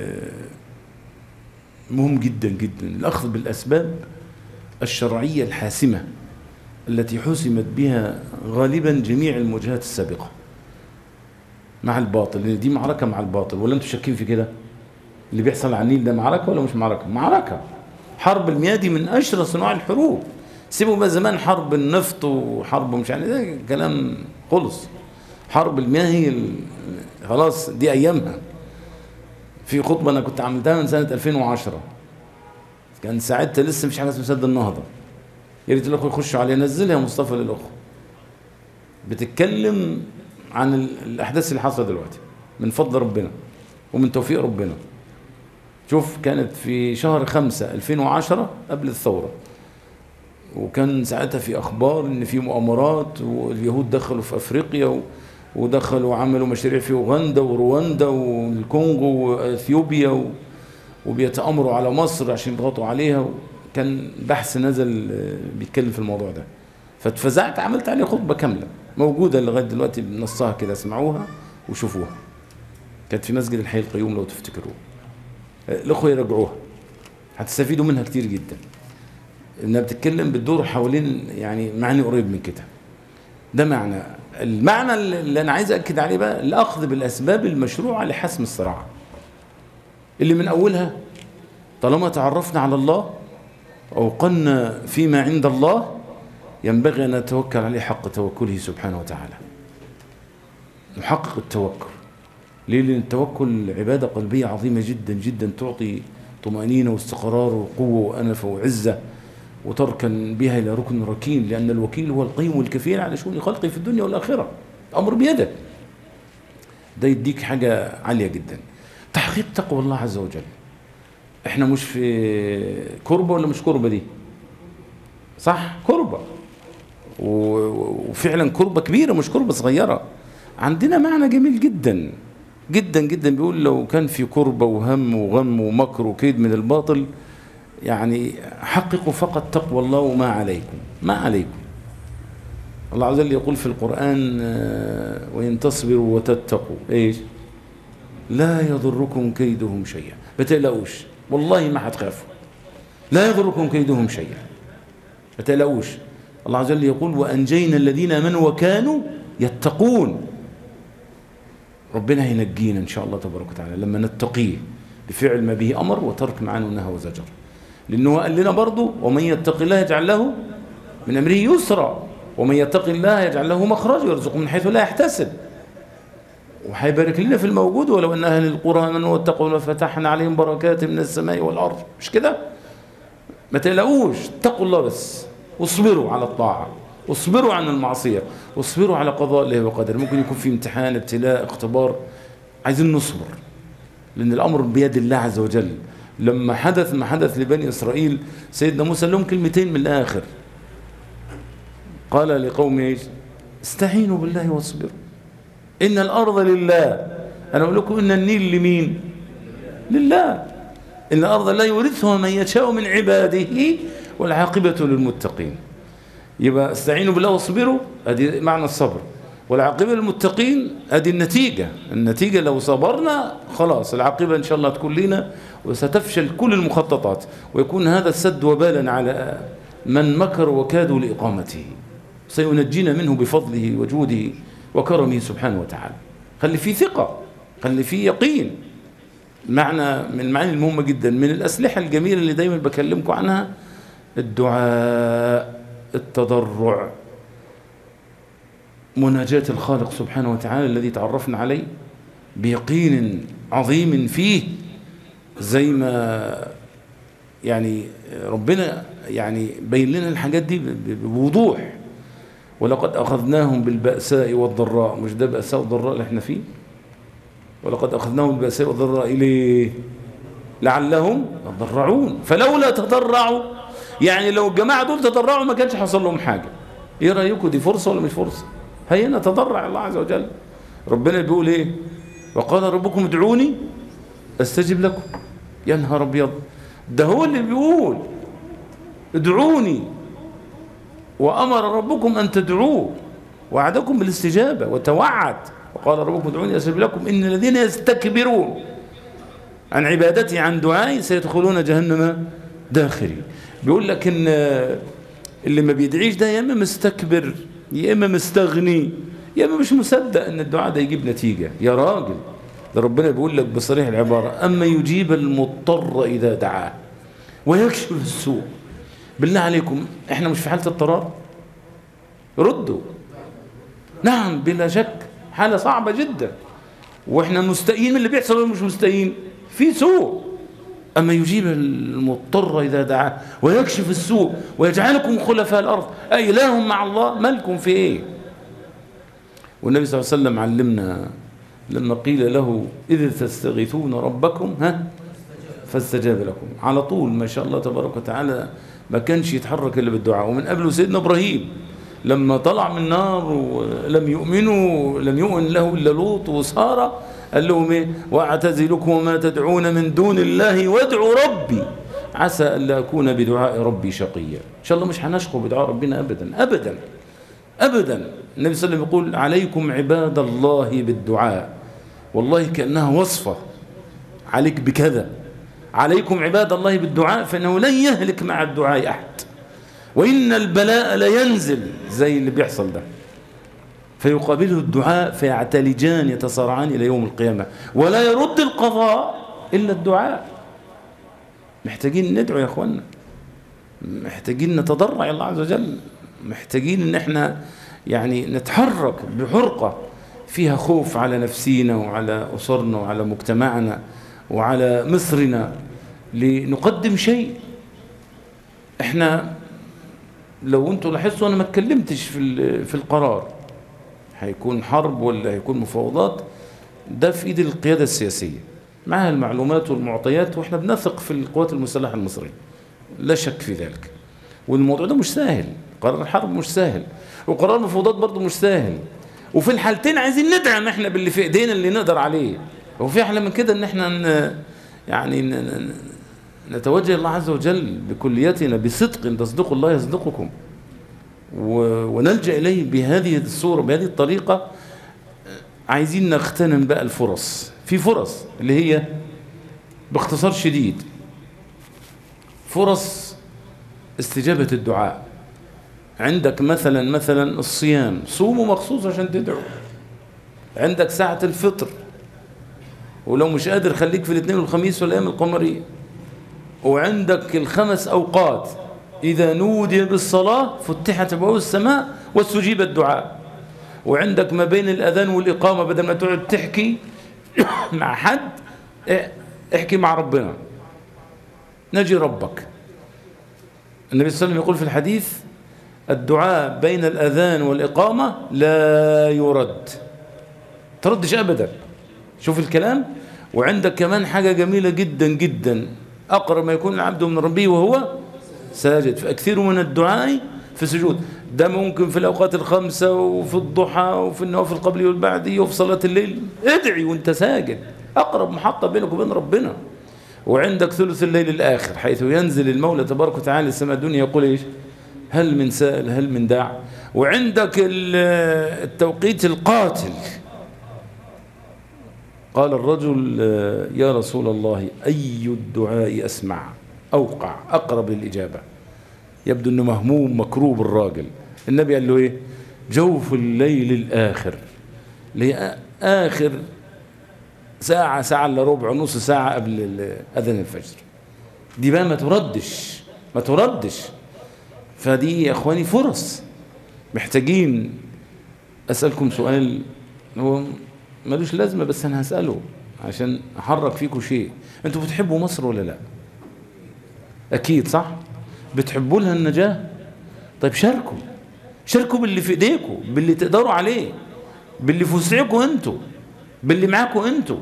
مهم جدا جدا الأخذ بالأسباب الشرعية الحاسمة التي حسمت بها غالبا جميع المواجهات السابقة مع الباطل لأن دي معركة مع الباطل ولا أنتم شاكين في كده اللي بيحصل على النيل ده معركة ولا مش معركة معركة حرب المياه دي من أشرس أنواع الحروب سيبوا بقى زمان حرب النفط وحرب مش عارف ده كلام خلص حرب المياه هي خلاص دي أيامها في خطبة أنا كنت عملتها من سنة 2010 كان ساعتها لسه مش حاجة اسمها سد النهضة يا ريت الأخوة يخشوا عليها نزلها يا مصطفى للأخوة بتتكلم عن الأحداث اللي حصلت دلوقتي من فضل ربنا ومن توفيق ربنا شوف كانت في شهر خمسة 2010 قبل الثورة وكان ساعتها في أخبار إن في مؤامرات واليهود دخلوا في أفريقيا ودخلوا وعملوا مشاريع في أوغندا ورواندا والكونغو وأثيوبيا وبيتأمروا على مصر عشان يضغطوا عليها كان بحث نزل بيتكلم في الموضوع ده فاتفزعت عملت عليه خطبة كاملة موجودة لغاية دلوقتي بنصها كده اسمعوها وشوفوها كانت في مسجد الحي القيوم لو تفتكروه الأخوة يراجعوها هتستفيدوا منها كتير جدا انها بتتكلم بتدور حوالين يعني معنى قريب من كده ده معنى المعنى اللي انا عايز اكد عليه بقى الاخذ بالاسباب المشروعه لحسم الصراع اللي من اولها طالما تعرفنا على الله اوقنا فيما عند الله ينبغي ان نتوكل عليه حق توكله سبحانه وتعالى نحقق التوكل ليه لان التوكل عباده قلبيه عظيمه جدا جدا تعطي طمانينه واستقرار وقوه وانفه وعزه وتركا بها إلى ركن ركين لأن الوكيل هو القيم والكفيل على شؤون خلقه في الدنيا والآخرة الأمر بيده ده يديك حاجة عالية جدا تحقيق تقوى الله عز وجل احنا مش في كربة ولا مش كربة دي صح كربة وفعلا كربة كبيرة مش كربة صغيرة عندنا معنى جميل جدا جدا جدا بيقول لو كان في كربة وهم وغم ومكر وكيد من الباطل يعني حققوا فقط تقوى الله وما عليكم ما عليكم الله عز وجل يقول في القرآن وإن تصبروا وتتقوا إيش لا يضركم كيدهم شيئا ما تقلقوش والله ما هتخافوا لا يضركم كيدهم شيئا ما تقلقوش الله عز وجل يقول وأنجينا الذين آمنوا وكانوا يتقون ربنا هينجينا إن شاء الله تبارك وتعالى لما نتقيه بفعل ما به أمر وترك ما عنه نهى وزجر لأنه قال لنا برضه ومن يتق الله يجعل له من أمره يسرا ومن يتق الله يجعل له مخرج ويرزقه من حيث لا يحتسب وهيبارك لنا في الموجود ولو أن أهل القرى آمنوا واتقوا لفتحنا عليهم بركات من السماء والأرض مش كده؟ ما تقلقوش اتقوا الله بس واصبروا على الطاعة واصبروا عن المعصية واصبروا على قضاء الله وقدره ممكن يكون في امتحان ابتلاء اختبار عايزين نصبر لأن الأمر بيد الله عز وجل لما حدث ما حدث لبني إسرائيل سيدنا موسى لهم كلمتين من الآخر قال لقوم ايش استعينوا بالله واصبروا إن الأرض لله أنا أقول لكم إن النيل لمين لله إن الأرض لا يورثها من يشاء من عباده والعاقبة للمتقين يبقى استعينوا بالله واصبروا ادي معنى الصبر والعاقبة للمتقين ادي النتيجة النتيجة لو صبرنا خلاص العاقبة ان شاء الله تكون لنا وستفشل كل المخططات ويكون هذا السد وبالا على من مكر وكادوا لإقامته سينجينا منه بفضله وجوده وكرمه سبحانه وتعالى خلي فيه ثقة خلي فيه يقين معنى من المعاني المهمة جدا من الأسلحة الجميلة اللي دايما بكلمكم عنها الدعاء التضرع مناجاة الخالق سبحانه وتعالى الذي تعرفنا عليه بيقين عظيم فيه زي ما يعني ربنا يعني بين لنا الحاجات دي بوضوح ولقد أخذناهم بالبأساء والضراء مش ده بأساء والضراء اللي احنا فيه ولقد أخذناهم بالبأساء والضراء إليه لعلهم يضرعون فلولا تضرعوا يعني لو الجماعة دول تضرعوا ما كانش حصل لهم حاجة ايه رأيكم دي فرصة ولا مش فرصة هينا تضرع الله عز وجل ربنا بيقول ايه وقال ربكم ادعوني استجب لكم يا نهار ابيض ده هو اللي بيقول ادعوني وامر ربكم ان تدعوه وعدكم بالاستجابه وتوعد وقال ربكم ادعوني استجب لكم ان الذين يستكبرون عن عبادتي عن دعائي سيدخلون جهنم داخرين بيقول لك ان اللي ما بيدعيش ده يا اما مستكبر يا اما مستغني يا اما مش مصدق ان الدعاء ده يجيب نتيجه يا راجل ده ربنا بيقول لك بصريح العباره اما يجيب المضطر اذا دعاه ويكشف السوء بالله عليكم احنا مش في حاله اضطرار ردوا نعم بلا شك حاله صعبه جدا واحنا مستائين من اللي بيحصل ولا مش مستائين في سوء أما يجيب المضطر إذا دعاه ويكشف السوء ويجعلكم خلفاء الأرض أي إله مع الله مالكم في إيه والنبي صلى الله عليه وسلم علمنا لما قيل له إذ تستغيثون ربكم ها فاستجاب لكم على طول ما شاء الله تبارك وتعالى ما كانش يتحرك إلا بالدعاء ومن قبله سيدنا إبراهيم لما طلع من النار ولم يؤمنوا لم يؤمن له إلا لوط وسارة قال لهم ايه واعتزلكم وما تدعون من دون الله وادعوا ربي عسى الا اكون بدعاء ربي شقيا ان شاء الله مش هنشقوا بدعاء ربنا ابدا ابدا ابدا النبي صلى الله عليه وسلم يقول عليكم عباد الله بالدعاء والله كانها وصفه عليك بكذا عليكم عباد الله بالدعاء فانه لن يهلك مع الدعاء احد وان البلاء لينزل زي اللي بيحصل ده فيقابله الدعاء فيعتلجان يتصارعان إلى يوم القيامة ولا يرد القضاء إلا الدعاء محتاجين ندعو يا أخوانا محتاجين نتضرع الله عز وجل محتاجين ان احنا يعني نتحرك بحرقة فيها خوف على نفسينا وعلى أسرنا وعلى مجتمعنا وعلى مصرنا لنقدم شيء احنا لو انتوا لاحظتوا انا ما اتكلمتش في ال- في القرار هيكون حرب ولا هيكون مفاوضات ده في ايد القياده السياسيه معها المعلومات والمعطيات واحنا بنثق في القوات المسلحه المصريه لا شك في ذلك والموضوع ده مش سهل قرار الحرب مش سهل وقرار المفاوضات برضه مش سهل وفي الحالتين عايزين ندعم احنا باللي في ايدينا اللي نقدر عليه هو في احلى من كده ان احنا ن... يعني ن... ن- نتوجه الله عز وجل بكليتنا بصدق تصدقوا الله يصدقكم و... ونلجأ إليه بهذه الصورة بهذه الطريقة عايزين نغتنم بقى الفرص في فرص اللي هي باختصار شديد فرص استجابة الدعاء عندك مثلا مثلا الصيام صوموا مخصوص عشان تدعو عندك ساعة الفطر ولو مش قادر خليك في الاثنين والخميس والايام القمريه وعندك الخمس اوقات اذا نودي بالصلاه فتحت ابواب السماء واستجيب الدعاء وعندك ما بين الاذان والاقامه بدل ما تقعد تحكي مع حد اه، احكي مع ربنا نجي ربك النبي صلى الله عليه وسلم يقول في الحديث الدعاء بين الاذان والاقامه لا يرد تردش ابدا شوف الكلام وعندك كمان حاجة جميلة جدا جدا أقرب ما يكون العبد من ربه وهو ساجد فأكثروا من الدعاء في السجود ده ممكن في الأوقات الخمسة وفي الضحى وفي النوافل القبلية والبعدية وفي صلاة الليل ادعي وانت ساجد أقرب محطة بينك وبين ربنا وعندك ثلث الليل الآخر حيث ينزل المولى تبارك وتعالى السماء الدنيا يقول إيش هل من سائل هل من داع وعندك ال- التوقيت القاتل قال الرجل آه، يا رسول الله أي الدعاء أسمع أوقع أقرب للإجابة يبدو أنه مهموم مكروب الراجل النبي قال له إيه جوف الليل الآخر اللي هي آ- آخر ساعة ساعة إلا ربع نص ساعة قبل ال- أذان الفجر دي بقى ما تردش ما تردش فدي يا إخواني فرص محتاجين أسألكم سؤال هو ملوش لازمة بس أنا هسأله عشان أحرك فيكم شيء أنتوا بتحبوا مصر ولا لا أكيد صح بتحبوا لها النجاة طيب شاركوا شاركوا باللي في ايديكم باللي تقدروا عليه باللي في وسعكم انتوا باللي معاكم انتوا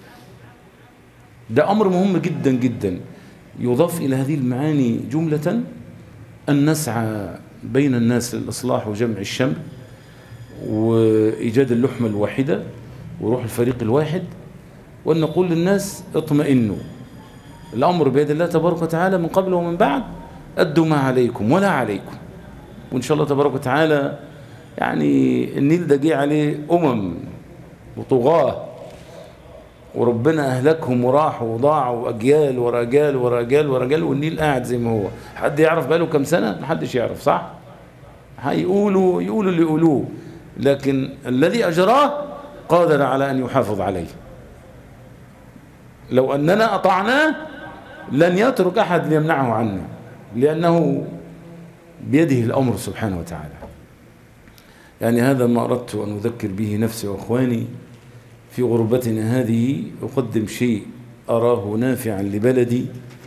ده أمر مهم جدا جدا يضاف إلى هذه المعاني جملة أن نسعى بين الناس للإصلاح وجمع الشمل وإيجاد اللحمة الواحدة وروح الفريق الواحد وأن نقول للناس اطمئنوا الأمر بيد الله تبارك وتعالى من قبل ومن بعد أدوا ما عليكم ولا عليكم وإن شاء الله تبارك وتعالى يعني النيل ده جه عليه أمم وطغاة وربنا أهلكهم وراحوا وضاعوا أجيال ورا أجيال ورا أجيال ورا أجيال والنيل قاعد زي ما هو حد يعرف بقاله كم سنة محدش يعرف صح هيقولوا يقولوا اللي يقولوه لكن الذي أجراه قادر على أن يحافظ عليه لو أننا أطعناه لن يترك أحد ليمنعه عنا لأنه بيده الأمر سبحانه وتعالى يعني هذا ما أردت أن أذكر به نفسي وأخواني في غربتنا هذه أقدم شيء أراه نافعا لبلدي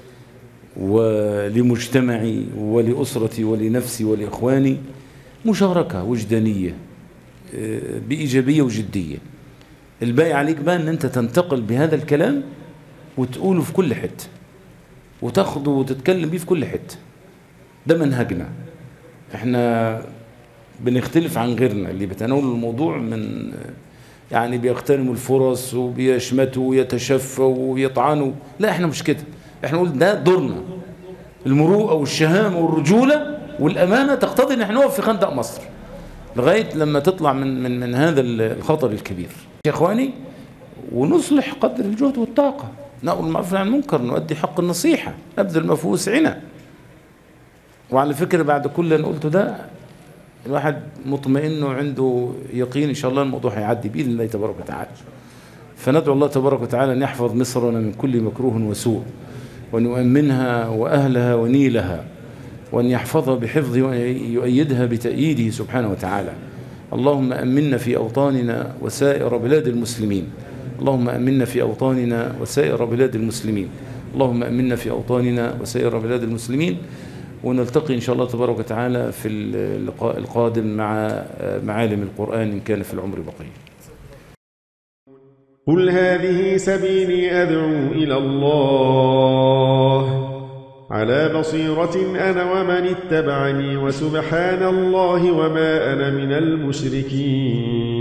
ولمجتمعي ولأسرتي ولنفسي ولإخواني مشاركة وجدانية آه، بإيجابية وجدية الباقي عليك بقى أن أنت تنتقل بهذا الكلام وتقوله في كل حتة وتاخده وتتكلم بيه في كل حتة ده منهجنا احنا بنختلف عن غيرنا اللي بيتناولوا الموضوع من يعني بيغتنموا الفرص وبيشمتوا ويتشفوا ويطعنوا لا احنا مش كده احنا نقول ده دورنا المروءة والشهامة والرجولة والأمانة تقتضي ان احنا نقف في خندق مصر لغاية لما تطلع من من من هذا الخطر الكبير يا اخواني ونصلح قدر الجهد والطاقة نأمر المعروف عن المنكر نؤدي حق النصيحة نبذل ما في وسعنا وعلى فكرة بعد كل اللي أنا قلته ده الواحد مطمئن وعنده يقين إن شاء الله الموضوع هيعدي بإذن الله تبارك وتعالى فندعو الله تبارك وتعالى أن يحفظ مصرنا من كل مكروه وسوء وأن يؤمنها وأهلها ونيلها وأن يحفظها بحفظه وأن يؤيدها بتأييده سبحانه وتعالى اللهم أمنا في أوطاننا وسائر بلاد المسلمين اللهم أمنا في أوطاننا وسائر بلاد المسلمين اللهم أمنا في أوطاننا وسائر بلاد المسلمين ونلتقي إن شاء الله تبارك وتعالى في اللقاء القادم مع معالم القرآن إن كان في العمر بقية قل هذه سبيلي أدعو إلى الله على بصيرة أنا ومن اتبعني وسبحان الله وما أنا من المشركين